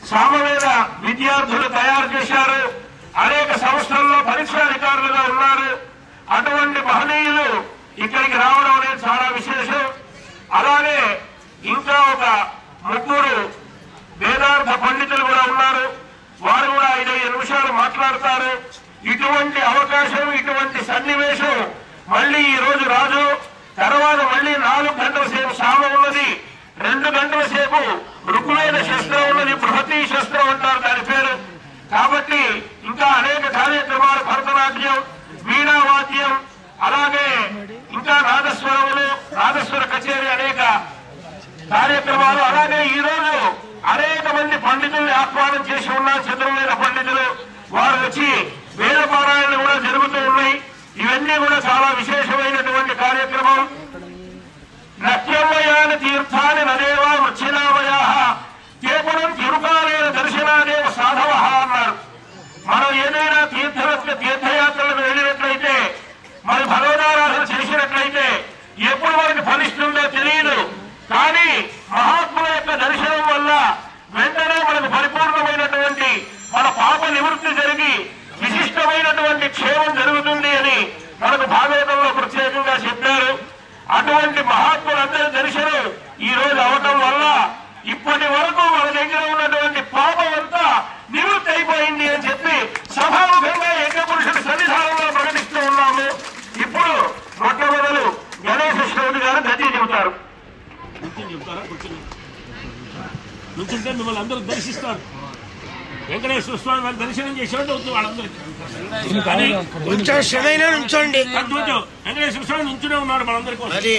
సామవేద విద్యార్థులు తయారు చేశారు అనేక సంస్థల్లో పరీక్షాధికారులుగా ఉన్నారు అటువంటి మహనీయులు ఇక్కడికి రావడం అనేది చాలా విశేషం అలాగే ఇంకా ఒక ముగ్గురు వేదాంత పండితులు కూడా ఉన్నారు వారు కూడా ఐదైదు నిమిషాలు మాట్లాడతారు ఇటువంటి అవకాశం ఇటువంటి సన్నివేశం మళ్ళీ ఈ రోజు రాదు తర్వాత మళ్ళీ నాలుగు గంటల సేపు సామ ఉన్నది రెండు గంటల సేపు రుకుమైన శస్త్రం ఉన్నది బృహతి శస్త్రం అంటారు దాని పేరు కాబట్టి ఇంకా అనేక కార్యక్రమాలు భరతనాట్యం వీణావాద్యం అలాగే ఇంకా నాదస్వరములు నాదస్వర కచేరీ అనేక కార్యక్రమాలు అలాగే ఈ రోజు అనేక మంది పండితుల్ని ఆహ్వానం చేసి ఉన్నారు చంద్రవేద పండితులు వారు వచ్చి వేద పారాయణలు కూడా జరుగుతూ ఉన్నాయి ఇవన్నీ కూడా చాలా విశేషమైనటువంటి కార్యక్రమం నత్యమయాని తీర్థాని నదేవా వృక్షినామయా కేవలం తిరుపాలైన దర్శనాదేవ సాధవ అన్నారు మనం ఏదైనా తీర్థ తీర్థయాత్రలకు వెళ్ళినట్లయితే మరి భగవదారాధన చేసినట్లయితే ఎప్పుడు మనకి ఫలిస్తుందో తెలియదు కానీ మహాత్ముల యొక్క దర్శనం వల్ల వెంటనే మనకు పరిపూర్ణమైనటువంటి మన పాప నివృత్తి జరిగి విశిష్టమైనటువంటి క్షేమం జరుగుతుంది అని మనకు భాగవతంలో ప్రత్యేకంగా చెప్పారు అటువంటి మహాత్ములందరి దర్శనం ఈ రోజు అవటం వల్ల ఇప్పటి వరకు మన దగ్గర ఉన్నటువంటి పాపం అంతా నివృత్తి అయిపోయింది అని చెప్పి సభాముఖంగా యజ్ఞపురుషుడి సన్నిధానంలో ప్రకటిస్తూ ఉన్నాము ఇప్పుడు మొట్టమొదలు గణేశ శ్రవణి గారు గతి చెబుతారు కూర్చొని చెప్తారా కూర్చొని నుంచుంటే మిమ్మల్ని అందరూ దర్శిస్తారు వెంకటేశ్వర స్వామి వారి దర్శనం చేసేవాళ్ళు అవుతుంది వాళ్ళందరికీ కానీ కొంచెం శ్రమైనా నుంచోండి కొంచెం వెంకటేశ్వర స్వామి నుంచునే ఉన్నారు మనందరి కోసం అది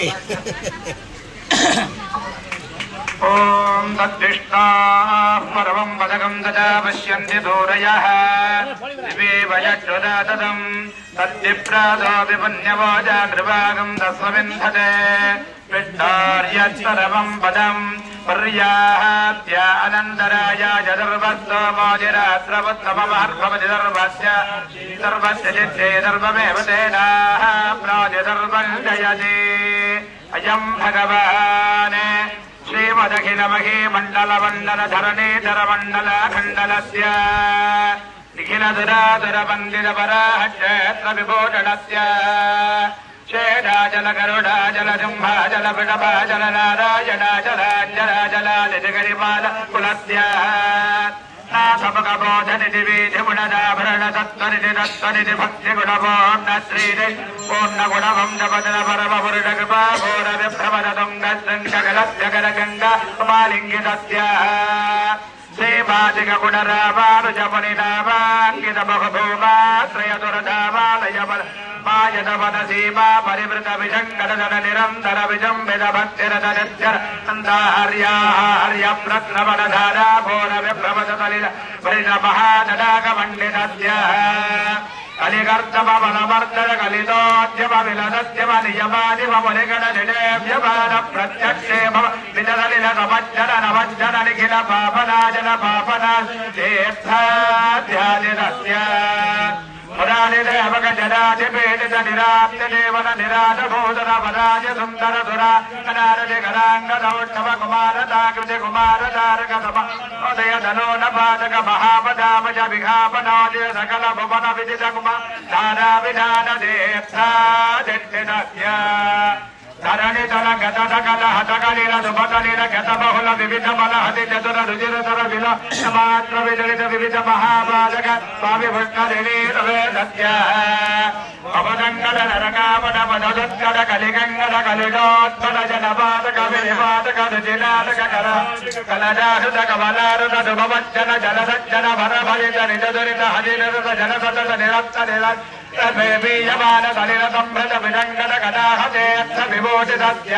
ఓం తద్విష్ణా పరమం పదకం తదా పశ్యంతి దూరయः దివేవయజ్వదాతదం తద్విప్రాదో విపుణ్యవోజా కృపాగం తస్వవింధతే విష్ణార్యత్పరమం పదం పర్యాహత్య అనంతరాయ చతుర్వస్తోమోజిరాత్రవత్తమహర్భవతి సర్వస్య సర్వస్య చిత్తే సర్వమేవ తేనాః ప్రాజసర్వం జయతి అయం భగవాన్ శ్రీమదఖిలమహే మండల మండల ధరణీధర మండల ఖండలస్య నిఖిల దురాదుర వందిత పరాక్షేత్ర విభూషణస్య క్షేడాచల గరుడాచల సింహాచల పిడపాచల నారాయణాచలాంజలాచలాలిజగరిపాల కులస్య నాథముఖబోధనిధి వీధిగుణదాభరణ తత్వనిధి తత్వనిధి భక్తి గుణభోన్న శ్రీని పూర్ణ గుణవంశపదన పరమ పురుష కృపా ఘోర విభ్రమణ తుంగ శృంగల జగర గంగ మాలింగితస్య శ్రీపాదిక గుణరామానుజముని నామాంకిత బహుభూమాశ్రయ దురధామాలయ మాయదవన సీమా పరివృత విజంగడదన నిరంతర విజంబిత భక్తిరత నిత్యర అంతాహర్యాహర్య ప్రత్నవనధారా ఘోర విభ్రమత తలిల పరిణ మహాదడాక మండితస్య కలిగర్తమలమర్దన కలితోద్యమ విలసత్యమ నియమాదిమ మునిగణ నిలేభ్యమాన ప్రత్యక్షే భవ విదలిల నమజ్జన నమజ్జన నిఖిల పాపనాజన పాపనా తీర్థాధ్యాదినస్య పురాణిదేవక జనాధిపీడిత నిరాప్తి దేవన నిరాట భూధన పదాజ సుందర దురా కనారటి కరాంగ దౌష్ణవ కుమార తాకృతి కుమార తారక సమ ఉదయ ధనోన పాదక మహాపదామజ విఘాపనాది సకల భువన విదిత కుమార ధారా విధాన దేత్య ధరణి తల గత సకల హతకలిల సుభతలిల గత బహుళ వివిధ బల హతి చతుర రుచిర తర విల మాత్ర విదలిత వివిధ మహాబాలక స్వామి పుష్కరిణీ సత్య అవదంగల నరకాపట పదదుత్కడ కలిగంగల కలిడోత్పల జలపాతక వినిపాతక రుచినాటక కర కలజాహృత కమలారుత శుభవచ్చన జల సజ్జన భర ఫలిత నిజ దురిత హరినరుత జన సతత నిరత్త నిర బీజమాన సలిల సంభృత వినంగన కటాహతేత్త విభూతి సత్య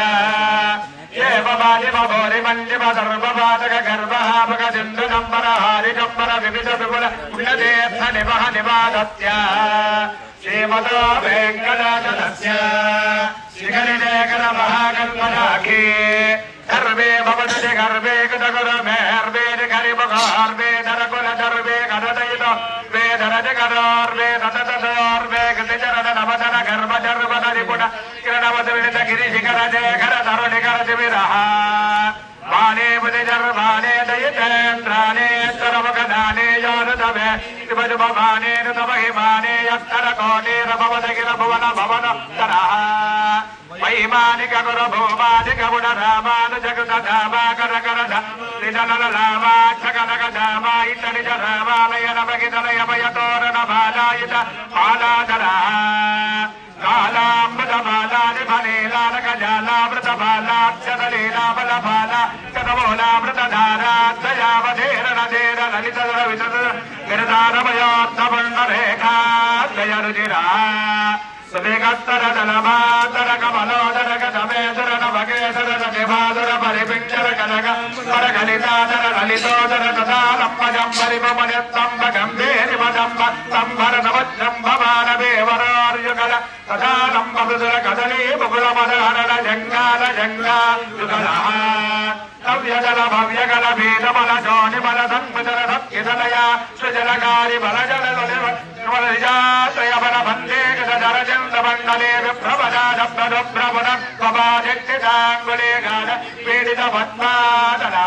ఏమలిమోరిమల్లిమ సర్వపాతక గర్భహాపక సింధు నంబర హారి నంబర వివిధ విపుల పుణ్యతీర్థ నివహ నివాదత్య శ్రీమతో వెంకటాచలస్య శిఖరిలేఖన మహాకల్పనాఖే గర్భే భవతి గర్భే కృతగుర మే హర్వే హరిముఖ హర్వే నరకుల దర్వే కరదయిత వే ధరజ కరోర్వే తతతోర్వే కృతిచరణ నవదన గర్భ జర్వన నిపుణ కిరణవత వినిత గిరి శిఖర జయకర తరుణి కర శిబిర ధర్మాణే బుధిధర్మాణే దయితేంద్రాణే చరమగదానే యోనదమే శివజుభవానే నమహిమానే యత్తర కోటే రమవదగిర భువన భవన తరహ వైమానిక గురు భూమానిక గుణ రామాను జగత ధామాకర కర నిజనల రామాక్ష కనక ధామా ఇతని రామాలయ నమగితలయ భయతోరణ బాలాయుధ బాలాధర కాళామృతమాలాని ఫలేలాలక జాలామృత బాలాక్షరలీలాబల బాల కథమూలామృత ధారాధ్రయావధేరణ ధేర లలిత వితర గిరదారమయోత్తమండ రేఖా జయ రుచిరా సువేగత్తర జలమాతర కమలోదర గమేశ్వర నమగేశ్వర నిభాసుర పరిపించర కనక పర కలితాదర లలితోదర తదాలంబజం పరిమమనిత్తంబ గంభీరి మదంబ తంబర నవజంభమానవేవరార్యుగల తదాలంబ మృదుల కదలీ ముకుల మదహరణ జంగాల జంగా యుగల నవ్యజల భవ్యగల భేదమల జోనిమల సంవితర సత్యదలయ సృజలకారి బల జల నిజాశ్రయబల వందే గదర చంద్ర మండలే విభ్రమదాద ప్రభ్రమణ స్వభాజక్తిదాంగులే గాఢ పీడిత పద్మాదలా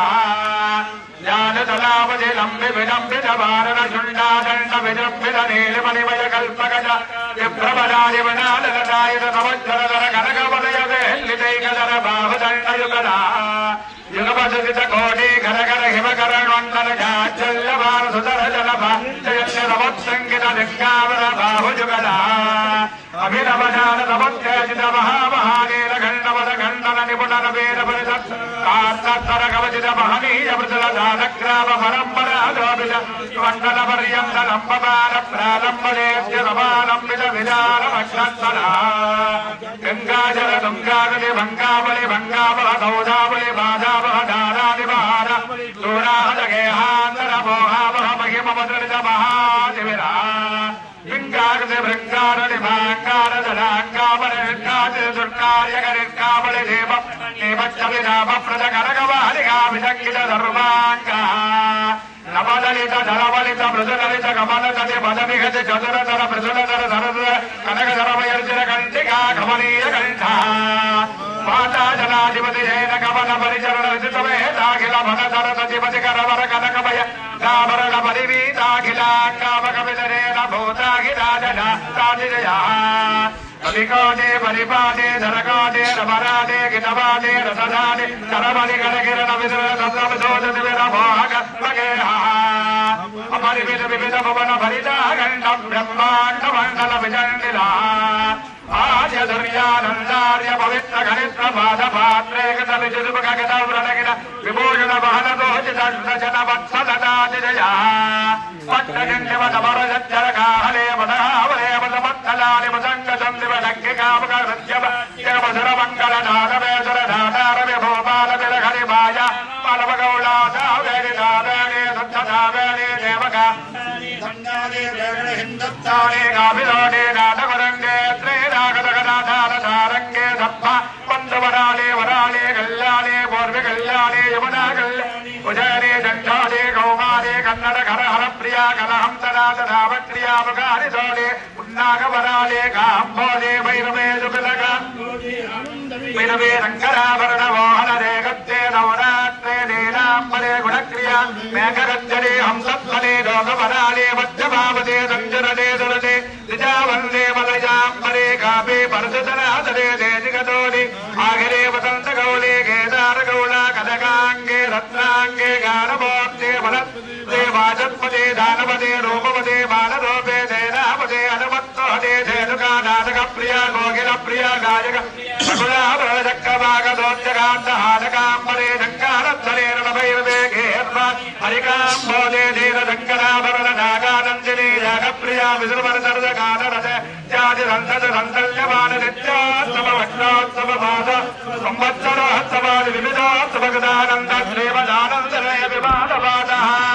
జ్ఞానతలాపతి లంబి విలంబిత భారత శుండాదండ విజంబిత నీలిమణిమయ కల్పగజ విభ్రమదాది వినాలదాయుధ సంవత్సరధర కనకవలయ వేల్లితైకధర బాహుదండయుగలా యుగపసిత కోటి కరకర హిమకర మండల జాచల్య భార సుధర జల భాజయ నమత్సంగిత లింగావర బాహుజుగల అభినవ జాన నమత్యజిత మహామహానీల ఖండవద ఖండన నిపుణన వేద పరిషత్ కార్తర కవచిత మహనీయ మృదుల దానగ్రామ పరంపర అదోపిత మండల పర్యంత లంబమాన ప్రారంభదేశ్య సమాలంబిత విధాన భక్షంతర గంగాజల దుంగాగలి భంగాబలి భంగాబల సౌదాబలి బాధాబహ దారాది మహార దూరాహ గేహాంతర మోహాబహ మహిమ మధురిత మహాదివిరా లింగాగతి భృంగారని భాంగార జలాంగాబలి లింగాది దుర్గార్యగరిర్గాబలి దేవ దేవచ్చలి నామ ప్రద కనగవారిగా విసంగిత సర్వాంగా నవదలిత ధరవలిత మృదులలిత కమలతటి పదవిగతి చతురధర మృదులధర ధరధర కనక ధరవయర్జన కంటికా కమనీయ కంఠ మాతా జనాధిపతి జైన కమల పరిచరణ రచితమే దాఖిల మన ధర సతిపతి కరవర కనకమయ కామరణ పరివీతాఖిలాంగామకవిదరేణ భూతాఖిలాజన సాధిజయా కవికోటే పరిపాటే ధరకోటే రమరాటే గిటవాటే రసదానే కరమణి కరకిరణ విదుర తత్వశోధతి విరమోహక మగేహ అపరిమిత వివిధ భువన భరిత గండ బ్రహ్మాండ మండల విజండిలా ఆర్య దుర్యానందార్య పవిత్ర గణిత్ర పాద పాత్రే గత విజురుప గత వ్రణగిన విభూషణ వహన దోషిత జన వత్సదాతిజయా పట్టగండివ నమర జర కాహలే మదహావలే మద మత్తలాని మదంగ చందివ డంకి కామక నృత్యవ దేవధర మంగళ నాదవేశ్వర నాదార విభోపాల విలహరి మాయ పరమ గౌళాద వేడి నాదేని దుఃఖదావేని దేవక హిందుత్తానే కాభిలోనే నాదవరంగే త్రేరాగదగదాధారధారంగే సప్ప వందవరాలే వరాలే కళ్యాణే పూర్వ కళ్యాణే యమునా కళ్యాణి ఉజయనే దండాలే కౌమారే కన్నడ కరహర ప్రియా కలహంసనాథ రామక్రియా ముఖారి సోలే ఉన్నాగవరాలే కాంబోలే వైరమే దుపిలక వినవే రంగరాభరణ మోహన రేగత్తే నవరాత్రే నీలాంబరే గుణక్రియ మేఘరంజనే హంసత్వనే లోకవరాలే మధ్యభావతే సంజననే దురతే నిజావందే మలయాం కాపే పరశుతనాథరే దేశిగతోని ఆగిరే వసంత గౌళే కేదార గౌళ కనకాంగే రత్నాంగే గానమూర్తే ఫలే వాచత్పదే దానపదే రూపపదే బాలరూపే సేనాపదే హనుమత్తోదే ధేనుకా నాటక ప్రియ గోగిల ప్రియ గాయక సకులాభరణ చక్రవాగదోత్యకాంత హాటకాంబరే దంకారత్వరే రణభైరవే గేర్వ హరికాంబోదే ధీర దంకరాభరణ నాగానందిని యాగప్రియ విసృమర సరద గాన రజ జాతి సంతత సంతల్యమాన నిత్యోత్సవ భక్తోత్సవ మాస సంవత్సరోత్సవాది వివిధోత్సవ గదానంద శ్రీమదానందనయ వివాదవాద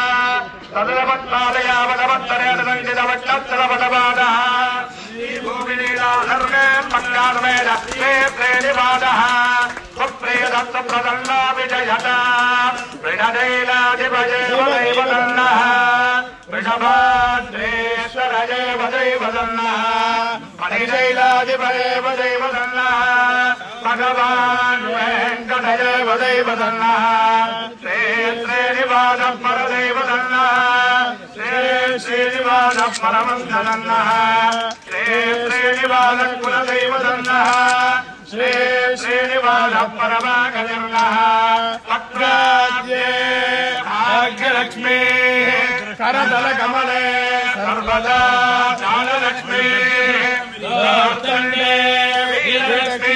తదవత్పాదయావదవత్తరేణ సంజితవట్టత్తరవదవాద భూమిలీలాధర్మే మంగాన్వేద తే ప్రేణివాదః సుప్రేదత్త ప్రదన్నా విజయత మృగదైలాధిపజేవ దైవదన్నః వృషభాద్రేశ్వర దేవ దైవ సన్నః పరిశైలాధిపదేవ దైవ సన్నః భగవాన్ వెంకటదేవ దైవ సన్నః శ్రీ శ్రీనివాస పరదైవ సన్నః శ్రీ శ్రీనివాస పరమంత సన్నః శ్రీ శ్రీనివాస కులదైవ సన్నః శ్రీ శ్రీనివాస పరమాగజన్నః వక్రాద్యే భాగ్యలక్ష్మీ కరదల కమలే సర్వదా జ్ఞానలక్ష్మీ దౌర్దండే వీరలక్ష్మీ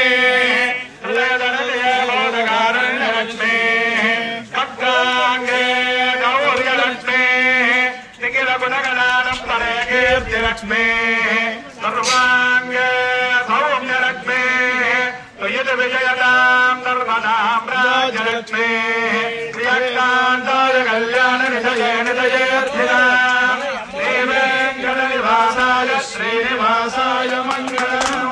హృదయధనదేవోదకారణ్యలక్ష్మీ ఖడ్గాంగే గౌర్యలక్ష్మీ నిఖిల గుణగణానం పరే కీర్తిలక్ష్మీ సర్వాంగే సౌమ్యలక్ష్మీ త్వయత విజయతాం నర్మదాం రాజలక్ష్మీ ప్రియంకాంతాయ కళ్యాణ నిధయే నిధయేర్థినాం శ్రీవేంకట నివాసాయ శ్రీనివాసాయ మంగళం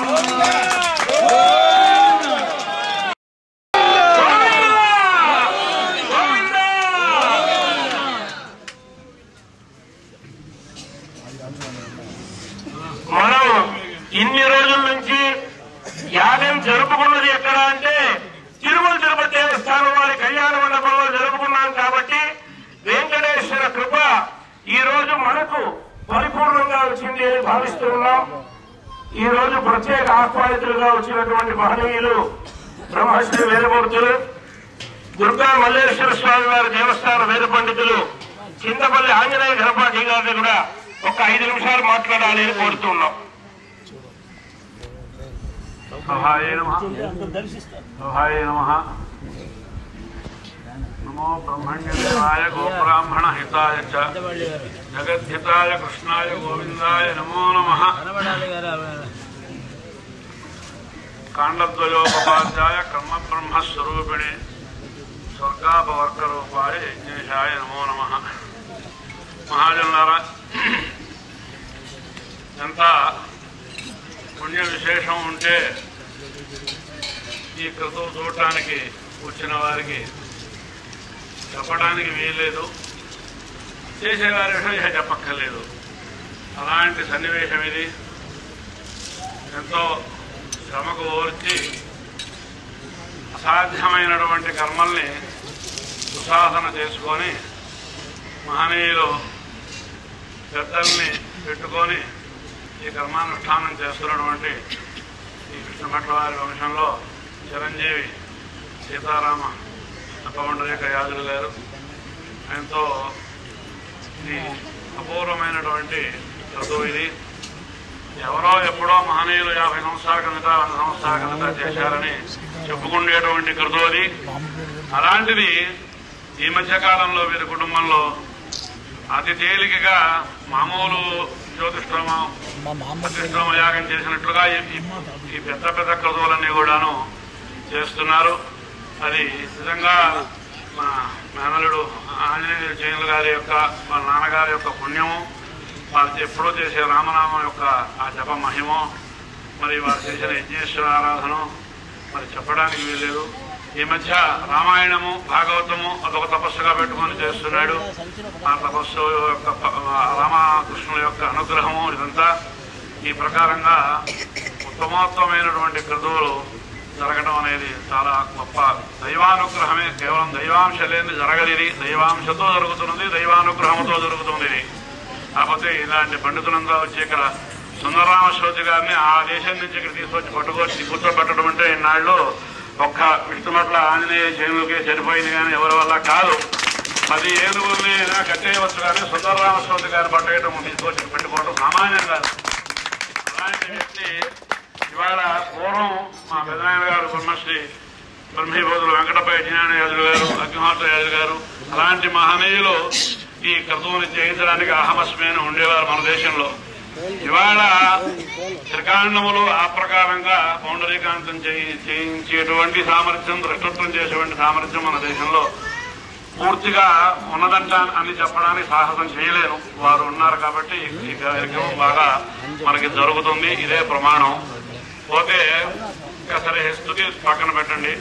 మనం ఇన్ని రోజుల నుంచి యాగం జరుపుకున్నది ఎక్కడ అంటే తిరుమల తిరుపతి దేవస్థానం వారి కళ్యాణ మండపంలో జరుపుకున్నాం కాబట్టి వెంకటేశ్వర కృప ఈ రోజు మనకు పరిపూర్ణంగా వచ్చింది అని భావిస్తూ ఉన్నాం ఈ రోజు ప్రత్యేక ఆహ్వానితులుగా వచ్చినటువంటి మహనీయులు బ్రహ్మశ్రీ వేదమూర్తులు దుర్గా మల్లేశ్వర స్వామి వారి దేవస్థాన వేద పండితులు చింతపల్లి ఆంజనేయ ఘనపాఠి గారిని కూడా ఒక ఐదు నిమిషాలు మాట్లాడాలి అని కోరుతున్నాం సహాయ నమ అందరూ దర్శిస్తారు సహాయ నమ నమో బ్రహ్మణ్యదేవాయ గోబ్రాహ్మణ హితాయ చ జగద్ధితాయ కృష్ణాయ గోవిందాయ నమో నమ కాండద్వయోపాధ్యాయ కర్మ బ్రహ్మస్వరూపిణి స్వర్గాపవర్గరూపాయ యజ్ఞేశాయ నమో నమ మహాజనులారా ఎంత పుణ్య విశేషం ఉంటే ఈ క్రతువు చూడటానికి వచ్చిన వారికి చెప్పడానికి వీల్లేదు చేసేవారి విషయం చెప్పక్కర్లేదు అలాంటి సన్నివేశం ఇది ఎంతో శ్రమకు ఓర్చి అసాధ్యమైనటువంటి కర్మల్ని సుసాధన చేసుకొని మహనీయులు పెద్దల్ని పెట్టుకొని ఈ కర్మానుష్ఠానం చేస్తున్నటువంటి ఈ కృష్ణభట్ల వారి వంశంలో చిరంజీవి సీతారామ అప్పవండరేఖ యాదులు గారు ఆయనతో ఇది అపూర్వమైనటువంటి చదువు ఇది ఎవరో ఎప్పుడో మహనీయులు యాభై సంవత్సరాల కిందట వంద సంవత్సరాల కిందట చేశారని చెప్పుకునేటువంటి కృతం అది అలాంటిది ఈ మధ్య కాలంలో వీరి కుటుంబంలో అతి తేలికగా మామూలు జ్యోతిష్ఠోమ ప్రతిష్ఠోమ యాగం చేసినట్లుగా ఈ- ఈ- ఈ పెద్ద పెద్ద క్రతువులన్నీ కూడాను చేస్తున్నారు అది నిజంగా మా మేనలుడు ఆంజనేయ జైనుల గారి యొక్క మా నాన్నగారి యొక్క పుణ్యము వారు ఎప్పుడో చేసే రామనామం యొక్క ఆ జప మహిమో మరి వారు చేసిన యజ్ఞేశ్వర ఆరాధన మరి చెప్పడానికి వీల్లేదు ఈ మధ్య రామాయణము భాగవతము అదొక తపస్సుగా పెట్టుకొని చేస్తున్నాడు ఆ తపస్సు యొక్క ప- రామకృష్ణుల యొక్క అనుగ్రహము ఇదంతా ఈ ప్రకారంగా ఉత్తమోత్తమైనటువంటి క్రతువులు జరగడం అనేది చాలా గొప్ప దైవానుగ్రహమే కేవలం దైవాంశ లేని జరగలిది దైవాంశతో జరుగుతున్నది దైవానుగ్రహంతో జరుగుతుంది ఇది కాకపోతే ఇలాంటి పండితులంతా వచ్చి ఇక్కడ సుందరరామ శోతి గారిని ఆ దేశం నుంచి ఇక్కడ తీసుకొచ్చి పట్టుకొచ్చి కూర్చోబెట్టడం అంటే ఇన్నాళ్ళు ఒక్క విష్ణుమట్ల ఆంజనేయ జైనులకే సరిపోయింది కానీ ఎవరి వల్ల కాదు పది ఏనుగుల్ని అయినా కట్టేయవచ్చు కానీ సుందరరామ శోతి గారిని పట్టేయడం తీసుకొచ్చి పెట్టుకోవడం సామాన్యం కాదు అలాంటి వ్యక్తి ఇవాళ పూర్వం మా పెదనాయన గారు బ్రహ్మశ్రీ బ్రహ్మీబోధులు వెంకటపై జ్ఞాన యాదులు గారు అగ్నిహోత్ర యాదులు గారు అలాంటి మహనీయులు ఈ క్రతువుని చేయించడానికి అహమస్మైన ఉండేవారు మన దేశంలో ఇవాళ త్రికాండములు ఆ ప్రకారంగా పౌండరీకాంతం చేయి- చేయించేటువంటి సామర్థ్యం దృష్టత్వం చేసేటువంటి సామర్థ్యం మన దేశంలో పూర్తిగా ఉన్నదంట అని చెప్పడానికి సాహసం చేయలేను వారు ఉన్నారు కాబట్టి ఈ కార్యక్రమం బాగా మనకి జరుగుతుంది ఇదే ప్రమాణం పోతే ఇంకా సరే స్థుతి పక్కన పెట్టండి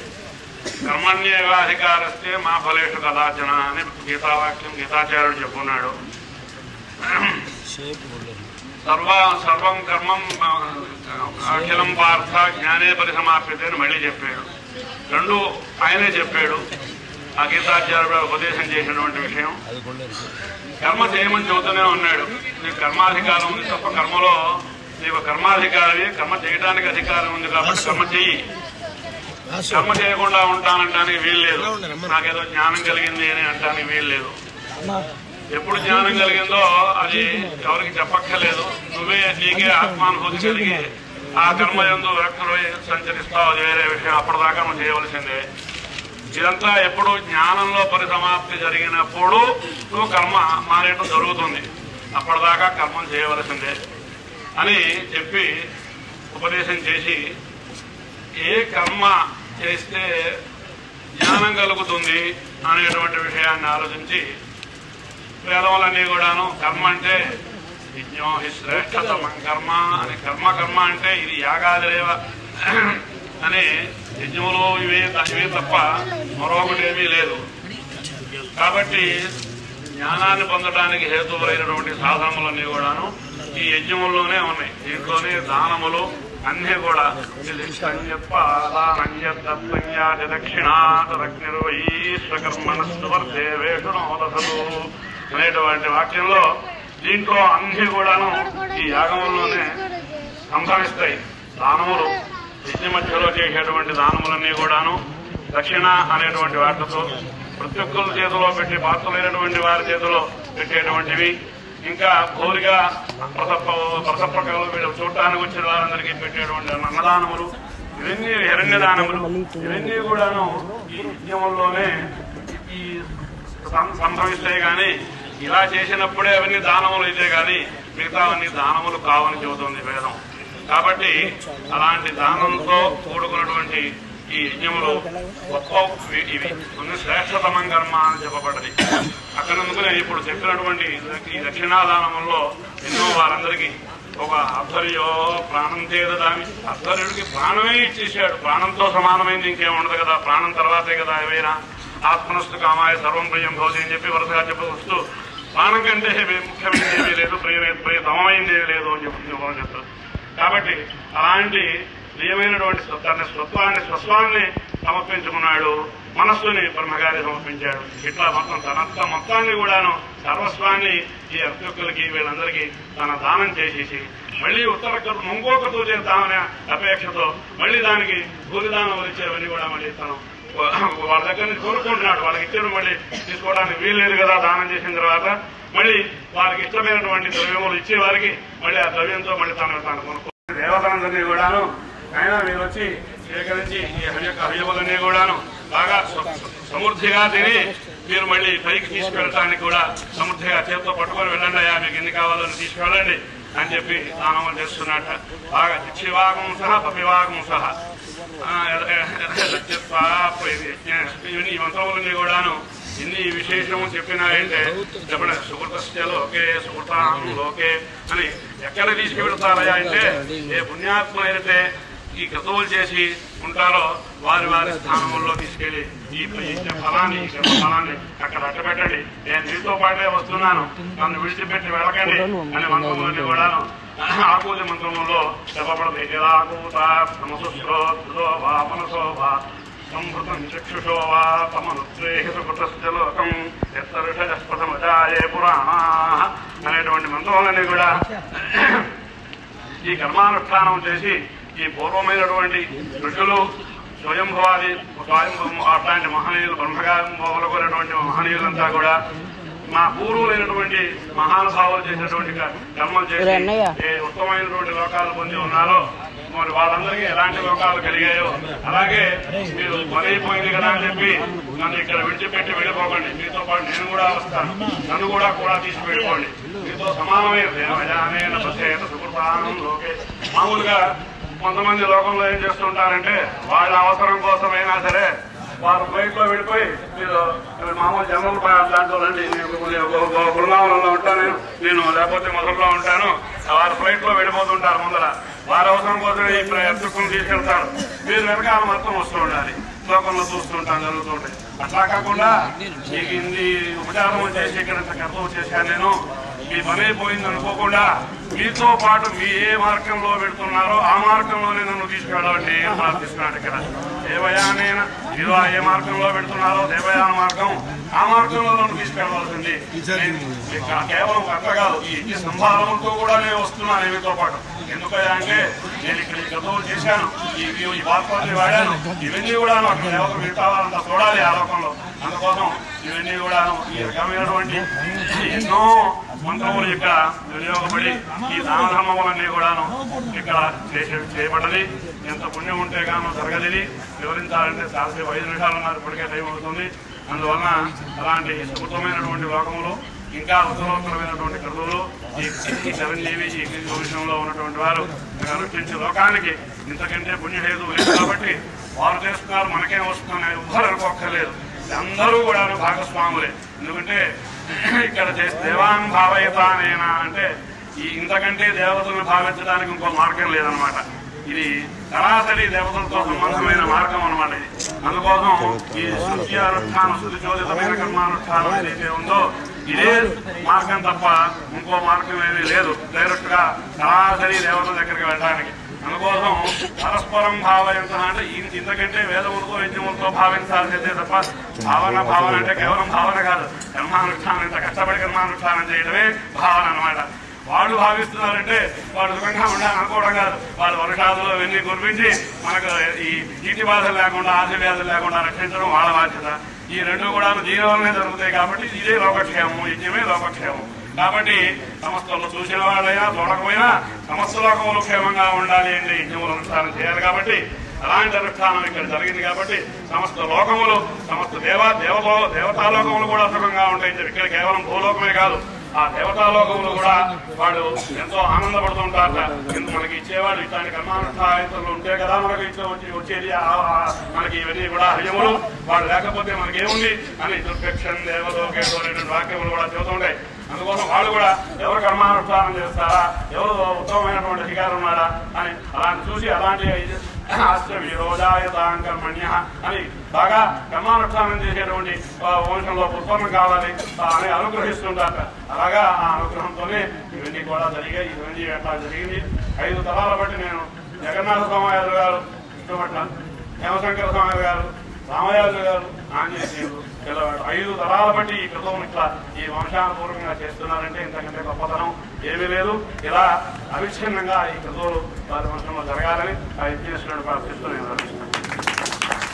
కర్మణ్యేవాధికారస్తే మా ఫలేషు కదాచన అని గీతావాక్యం గీతాచార్యుడు చెప్పున్నాడు సర్వ సర్వం కర్మం ఆ, అఖిలం పార్థ జ్ఞానే పరిసమాప్యతే అని మళ్ళీ చెప్పాడు రెండు ఆయనే చెప్పాడు ఆ గీతాచార్యుడు ఉపదేశం చేసినటువంటి విషయం కర్మ చేయమని చెబుతూనే ఉన్నాడు నీకు కర్మాధికారం ఉంది తప్ప కర్మలో నీకు కర్మాధికారి కర్మ చేయడానికి అధికారం ఉంది కాబట్టి కర్మ చెయ్యి కర్మ చేయకుండా ఉంటానంటానికి వీల్లేదు నాకేదో జ్ఞానం కలిగింది అని అంటానికి వీల్లేదు ఎప్పుడు జ్ఞానం కలిగిందో అది ఎవరికి చెప్పక్కర్లేదు నువ్వే నీకే ఆత్మానుభూతి కలిగి ఆ కర్మ ఎందు వ్యక్తులు సంచరిస్తావు అది వేరే విషయం అప్పటిదాకా నువ్వు చేయవలసిందే ఇదంతా ఎప్పుడు జ్ఞానంలో పరిసమాప్తి జరిగినప్పుడు నువ్వు కర్మ మానేయటం జరుగుతుంది అప్పటిదాకా కర్మం చేయవలసిందే అని చెప్పి ఉపదేశం చేసి ఏ కర్మ చేస్తే జ్ఞానం కలుగుతుంది అనేటువంటి విషయాన్ని ఆలోచించి వేదములన్నీ కూడాను కర్మ అంటే యజ్ఞం హి శ్రేష్టతమం కర్మ అని కర్మ కర్మ అంటే ఇది యాగాదిరేవ అని యజ్ఞములు ఇవే ఇవే తప్ప మరొకటి ఏమీ లేదు కాబట్టి జ్ఞానాన్ని పొందడానికి హేతువులైనటువంటి సాధనములన్నీ కూడాను ఈ యజ్ఞముల్లోనే ఉన్నాయి దీంట్లోనే దానములు అన్నీ కూడా దక్షిణాతరగ్నిర్వైశ్వకర్మణస్వర్దేవేషునోదసలు అనేటువంటి వాక్యంలో దీంట్లో అన్ని కూడాను ఈ యాగముల్లోనే సంభవిస్తాయి దానములు యజ్ఞ మధ్యలో చేసేటువంటి దానములన్నీ కూడాను దక్షిణ అనేటువంటి వాటితో ప్రతి ఒక్కరి చేతిలో పెట్టి పాత్రలైనటువంటి వారి చేతిలో పెట్టేటువంటివి ఇంకా కోరిగా ప్రసప్ప ప్రసప్పకలు వీళ్ళు చూడటానికి వచ్చిన వారందరికీ పెట్టేటువంటి అన్నదానములు ఇవన్నీ హిరణ్య దానములు ఇవన్నీ కూడాను ఈ యజ్ఞముల్లోనే ఈ సం- సంభవిస్తాయి కానీ ఇలా చేసినప్పుడే అవన్నీ దానములు అయితే కానీ మిగతా అవన్నీ దానములు కావని చెబుతుంది వేదం కాబట్టి అలాంటి దానంతో కూడుకున్నటువంటి ఈ యజ్ఞములు గొప్ప ఇవి- ఇవి కొన్ని శ్రేష్టతమం కర్మ అని చెప్పబడ్డది అక్కడ అందుకనే ఇప్పుడు చెప్పినటువంటి ఈ దక్షిణాదానముల్లో ఎన్నో వారందరికీ ఒక అధ్వర్యో ప్రాణం చేదదామి అధ్వర్యుడికి ప్రాణమే ఇచ్చేసాడు ప్రాణంతో సమానమైంది ఇంకేం ఉండదు కదా ప్రాణం తర్వాతే కదా ఏవైనా ఆత్మనస్తు కామాయ సర్వం ప్రియం భవతి అని చెప్పి వరుసగా చెప్పవస్తూ ప్రాణం కంటే ఏమీ ముఖ్యమైనది ఏమీ లేదు ప్రియ ప్రియతమైంది ఏమీ లేదు అని చెప్పి చెప్పడం చెప్తారు కాబట్టి అలాంటి ప్రియమైనటువంటి తన స్వత్వాన్ని స్వస్వాన్ని సమర్పించుకున్నాడు మనస్సుని బ్రహ్మగారి సమర్పించాడు ఇట్లా మొత్తం తనంత మొత్తాన్ని కూడాను సర్వస్వాన్ని ఈ అర్చకులకి వీళ్ళందరికీ తన దానం చేసేసి మళ్ళీ ఉత్తర కర్మ ఇంకొక చేద్దామనే అపేక్షతో మళ్ళీ దానికి భూరిదానం ఇచ్చేవన్నీ కూడా మళ్ళీ తను వాళ్ళ దగ్గర నుంచి కోరుకుంటున్నాడు వాళ్ళకి ఇచ్చిన మళ్ళీ తీసుకోవడానికి వీల్లేదు కదా దానం చేసిన తర్వాత మళ్ళీ వారికి ఇష్టమైనటువంటి ద్రవ్యములు ఇచ్చే వారికి మళ్ళీ ఆ ద్రవ్యంతో మళ్ళీ తను తాను కొనుక్కో దేవతలందరినీ కూడాను ఆయన మీరు వచ్చి స్వీకరించి ఈ యొక్క హవ్యములన్నీ కూడాను బాగా స- సమృద్ధిగా తిని మీరు మళ్ళీ పైకి తీసుకెళ్ళటానికి కూడా సమృద్ధిగా చేతితో పట్టుకొని వెళ్ళండి అయ్యా మీకు ఎన్ని కావాలని తీసుకెళ్ళండి అని చెప్పి దానం చేస్తున్నట్ట బాగా శివాగం సహా పపివాగం సహా ఆ, రజత్వా, ఇవన్నీ ఈ మంత్రములన్నీ కూడాను ఇన్ని విశేషము చెప్పినాయంటే చెప్పండి సుకృతస్య లోకే సుకృతాం లోకే అని ఎక్కడ తీసుకువెళ్తారయ్యా అంటే ఏ పుణ్యాత్ములైతే ఈ క్రతువులు చేసి ఉంటారో వారి వారి స్థానంలో తీసుకెళ్లి ఈ ఈ ఫలాన్ని ఈ కర్మ ఫలాన్ని అక్కడ అట్టబెట్టండి నేను మీతో పాటే వస్తున్నాను నన్ను విడిచిపెట్టి వెళ్ళకండి అనే మంత్రములన్నీ కూడాను ఆకూతి మంత్రములో చెప్పబడదు యదాకూత సమసుశ్రోత్సో వా మనసో వా సంహృతం చక్షుషో వా తమనుత్రేహితకృతస్య లోకం ఎత్తరుషస్పథమజాయే పురాణా అనేటువంటి మంత్రములన్నీ కూడా ఈ కర్మానుష్ఠానం చేసి ఈ పూర్వమైనటువంటి ఋషులు స్వయంభవాది స్వయంభవ అట్లాంటి మహనీయులు బ్రహ్మగారం మొదలుకున్నటువంటి మహనీయులంతా కూడా మా పూర్వులైనటువంటి మహానుభావులు చేసినటువంటి క- కర్మలు చేసి ఏ ఉత్తమమైనటువంటి లోకాలు పొంది ఉన్నారో మరి వాళ్ళందరికీ ఎలాంటి లోకాలు కలిగాయో అలాగే మీరు పనైపోయింది కదా అని చెప్పి నన్ను ఇక్కడ విడిచిపెట్టి వెళ్ళిపోకండి మీతో పాటు నేను కూడా వస్తాను నన్ను కూడా కూడా తీసి వెళ్ళిపోండి మీతో సమానమైన దేవజానేన ప్రత్యేక సుకృతానం లోకే మామూలుగా కొంతమంది లోకంలో ఏం చేస్తుంటారంటే వాళ్ళ అవసరం కోసమైనా సరే వారు ఫ్లైట్ లో వెళ్ళిపోయి మీరు మీరు మామూలు జనరల్ దాంట్లో రండి నేను బృందావనంలో ఉంటాను నేను లేకపోతే మొదట్లో ఉంటాను వారు ఫ్లైట్ లో వెళ్ళిపోతుంటారు ముందర వారి అవసరం కోసం ఈ ఎత్తుకుని తీసుకెళ్తారు మీరు వెనకాల మొత్తం వస్తూ ఉండాలి లోకంలో చూస్తుంటాను జరుగుతుంటాయి అట్లా కాకుండా మీకు ఇన్ని ఉపచారం చేసి ఇక్కడ కర్తవ్యం చేశాను నేను మీ పని అయిపోయింది అనుకోకుండా మీతో పాటు మీ ఏ మార్గంలో పెడుతున్నారో ఆ మార్గంలోనే నన్ను తీసుకెళ్ళండి అని ప్రార్థిస్తున్నాడు ఇక్కడ దేవయానేన మీరు ఆ ఏ మార్గంలో పెడుతున్నారో దేవయాన మార్గం ఆ మార్గంలో నన్ను తీసుకెళ్ళవలసింది నేను ఇక్కడ కేవలం కథ కాదు ఈ ఇంటి సంభావనతో కూడా నేను వస్తున్నాను మీతో పాటు ఎందుకయ్యా అంటే నేను ఇక్కడ ఈ గతంలో చేశాను ఈ ఈ- ఈ బాత్పత్రి వాడాను ఇవన్నీ కూడా అక్కడ ఎవరు మిగతావాలంతా చూడాలి ఆ లోకంలో అందుకోసం ఇవన్నీ కూడా ఈ రకమైనటువంటి ఎన్నో మంత్రములు ఇక్కడ వినియోగపడి ఈ దాన ధర్మములన్నీ కూడాను ఇక్కడ చేసే చేయబడ్డది ఎంత పుణ్యం ఉంటే గాను జరగదిది వివరించాలంటే చాలాసేపు ఐదు నిమిషాలు ఉన్నారు ఇప్పటికే టైం అవుతుంది అందువలన అలాంటి సుకృతమైనటువంటి లోకములు ఇంకా ఉత్తరోత్తరమైనటువంటి కృతులు ఈ ఈ చిరంజీవి ఈ విషయంలో ఉన్నటువంటి వారు అనుష్ఠించే లోకానికి ఇంతకంటే పుణ్యహేతు లేదు కాబట్టి వారు చేస్తున్నారు మనకేం వస్తుందని ఎవ్వరు అనుకోక్కర్లేదు అందరూ కూడా భాగస్వాములే ఎందుకంటే ఇక్కడ చేసి దేవాన్ భావయతానేనా అంటే ఈ ఇంతకంటే దేవతలను భావించడానికి ఇంకో మార్గం లేదనమాట ఇది సరాసరి దేవతలతో సంబంధమైన మార్గం అన్నమాట ఇది అందుకోసం ఈ శుద్ధి అనుష్ఠానం శుద్ధి చోదితమైన కర్మానుష్ఠానం ఏదైతే ఉందో ఇదే మార్గం తప్ప ఇంకో మార్గం ఏమీ లేదు డైరెక్ట్ గా సరాసరి దేవతల దగ్గరికి వెళ్ళడానికి అందుకోసం పరస్పరం భావయంత అంటే ఇంత- ఇంతకంటే వేదములతో యజ్ఞములతో భావించాల్సిందే తప్ప భావన భావన అంటే కేవలం భావన కాదు కర్మానుష్ఠానం ఇంత కష్టపడి కర్మానుష్ఠానం చేయడమే భావన అన్నమాట వాళ్ళు భావిస్తున్నారంటే వాడు సుఖంగా ఉండాలని అనుకోవడం కాదు వాళ్ళు వర్షాదులు ఇవన్నీ కురిపించి మనకు ఈ నీటి బాధలు లేకుండా ఆశ వ్యాధులు లేకుండా రక్షించడం వాళ్ళ బాధ్యత ఈ రెండు కూడా దీని వల్లనే జరుగుతాయి కాబట్టి ఇదే లోకక్షేమం యజ్ఞమే లోకక్షేమం కాబట్టి సమస్తలు చూసిన వాళ్ళైనా చూడకపోయినా సమస్త లోకములు క్షేమంగా ఉండాలి అంటే యజ్ఞములు అనుష్ఠానం చేయాలి కాబట్టి అలాంటి అనుష్ఠానం ఇక్కడ జరిగింది కాబట్టి సమస్త లోకములు సమస్త దేవ దేవత దేవతాలోకములు కూడా సుఖంగా ఉంటాయి ఇక్కడ కేవలం భూలోకమే కాదు ఆ దేవతాలోకములు కూడా వాడు ఎంతో ఆనందపడుతుంటారట ఎంత మనకి ఇచ్చేవాడు ఇట్లాంటి కర్మానుష్ఠాయితులు ఉంటే కదా మనకి ఇచ్చే వచ్చి వచ్చేది ఆ- ఆ మనకి ఇవన్నీ కూడా హయములు వాడు లేకపోతే మనకి ఏముంది అని దుర్భిక్షం దేవలోకేశం అనేటువంటి వాక్యములు కూడా చెబుతుంటాయి అందుకోసం వాళ్ళు కూడా ఎవరు కర్మానుష్ఠానం చేస్తారా ఎవరు ఉత్తమమైనటువంటి అధికారం ఉన్నారా అని అలాంటి చూసి అలాంటి అస్య విరోధాయతాం కర్మణ్య అని బాగా కర్మానుష్ఠానం చేసేటువంటి ఆ, వంశంలో ఉత్పన్నం కావాలి ఆ, అని అనుగ్రహిస్తుంటారట అలాగా ఆ అనుగ్రహంతోనే ఇవన్నీ కూడా జరిగాయి ఇవన్నీ ఎట్లా జరిగింది ఐదు తరాల బట్టి నేను జగన్నాథ స్వామయాజు గారు కృష్ణపట్ల హేమశంకర స్వామి గారు రామయాజు గారు ఆంజనేయులు పిల్లవాడు ఐదు తరాల బట్టి ఈ కృతం ఇట్లా ఈ వంశానుపూర్వకంగా చేస్తున్నారంటే ఇంతకంటే గొప్పతనం ఏమీ లేదు ఇలా అవిచ్ఛిన్నంగా ఈ కృతులు వారి వంశంలో జరగాలని ఆ యజ్ఞేశ్వరుడు ప్రార్థిస్తూ నేను ప్రార్థిస్తున్నాను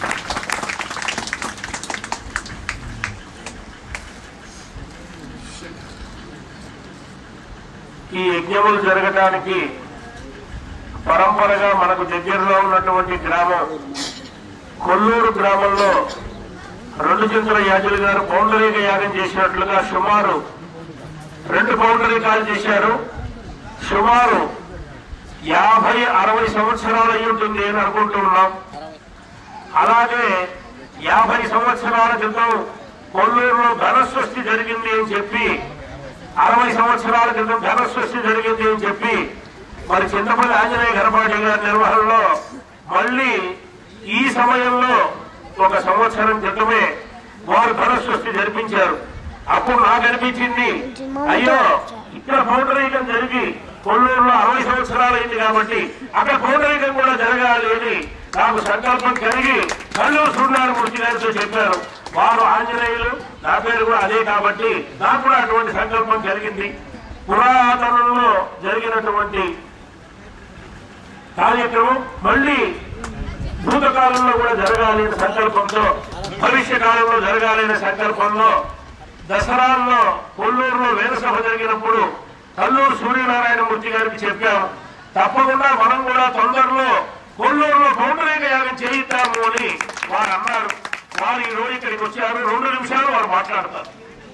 ఈ యజ్ఞములు జరగటానికి పరంపరగా మనకు దగ్గరలో ఉన్నటువంటి గ్రామం కొల్లూరు గ్రామంలో రెండు చింతల యాజులు గారు పౌండరీక యాగం చేసినట్లుగా సుమారు రెండు పౌండరీకాలు చేశారు సుమారు యాభై అరవై సంవత్సరాలు అయి ఉంటుంది అని అనుకుంటూ ఉన్నాం అలాగే యాభై సంవత్సరాల క్రితం కొల్లూరులో ధనస్వస్తి జరిగింది అని చెప్పి అరవై సంవత్సరాల క్రితం ధనస్వస్తి జరిగింది అని చెప్పి మరి చింతపల్లి ఆంజనేయ గణపాటి గారి నిర్వహణలో మళ్ళీ ఈ సమయంలో ఒక సంవత్సరం క్రితమే వారు ధనస్వస్తి జరిపించారు అప్పుడు నాకు అనిపించింది అయ్యో ఇక్కడ పౌండరీకం జరిగి కొల్లూరులో అరవై సంవత్సరాలు అయింది కాబట్టి అక్కడ పౌండరీకం కూడా జరగాలి అని నాకు సంకల్పం కలిగి కల్లూరు సూర్యనారాయణమూర్తి గారితో చెప్పారు వారు ఆంజనేయులు నా పేరు కూడా అదే కాబట్టి నాకు కూడా అటువంటి సంకల్పం కలిగింది పురాతనంలో జరిగినటువంటి కార్యక్రమం మళ్ళీ భూతకాలంలో కూడా జరగాలి అనే సంకల్పంతో భవిష్య కాలంలో జరగాలి అనే సంకల్పంలో దసరాల్లో కొల్లూరులో వేదసభ జరిగినప్పుడు కల్లూరు సూర్యనారాయణమూర్తి గారికి చెప్పాం తప్పకుండా మనం కూడా తొందరలో కొల్లూరులో పౌండరీక యాగం చేయిద్దాము అని వారు అన్నారు వారు ఈ రోజు ఇక్కడికి వచ్చారు రెండు నిమిషాలు వారు మాట్లాడతారు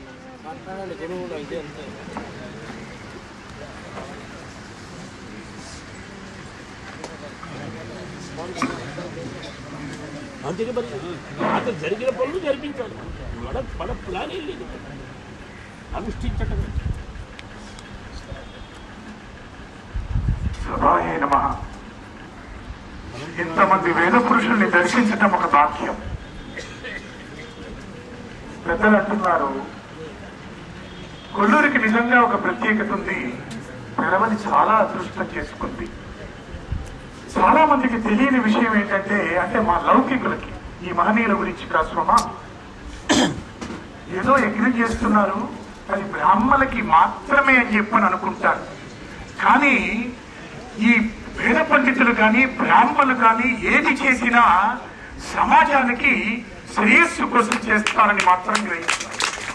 అందుకే మరి అతను జరిగిన పనులు జరిపించాలి మన మన ప్లాన్ ఏం లేదు అనుష్ఠించటం సభాయే నమ ఇంతమంది వేద పురుషుల్ని దర్శించటం ఒక భాగ్యం పెద్దలు అంటున్నారు కొల్లూరికి నిజంగా ఒక ప్రత్యేకత ఉంది పెరవని చాలా అదృష్టం చేసుకుంది చాలా మందికి తెలియని విషయం ఏంటంటే అంటే మా లౌకికులకి ఈ మహనీయుల గురించి కాస్మమా ఏదో యజ్ఞం చేస్తున్నారు అది బ్రాహ్మణులకి మాత్రమే అని చెప్పని అనుకుంటారు కానీ ఈ వేద పండితులు కానీ బ్రాహ్మణులు కానీ ఏది చేసినా సమాజానికి శ్రేయస్సు కోసం చేస్తారని మాత్రం గ్రహిస్తారు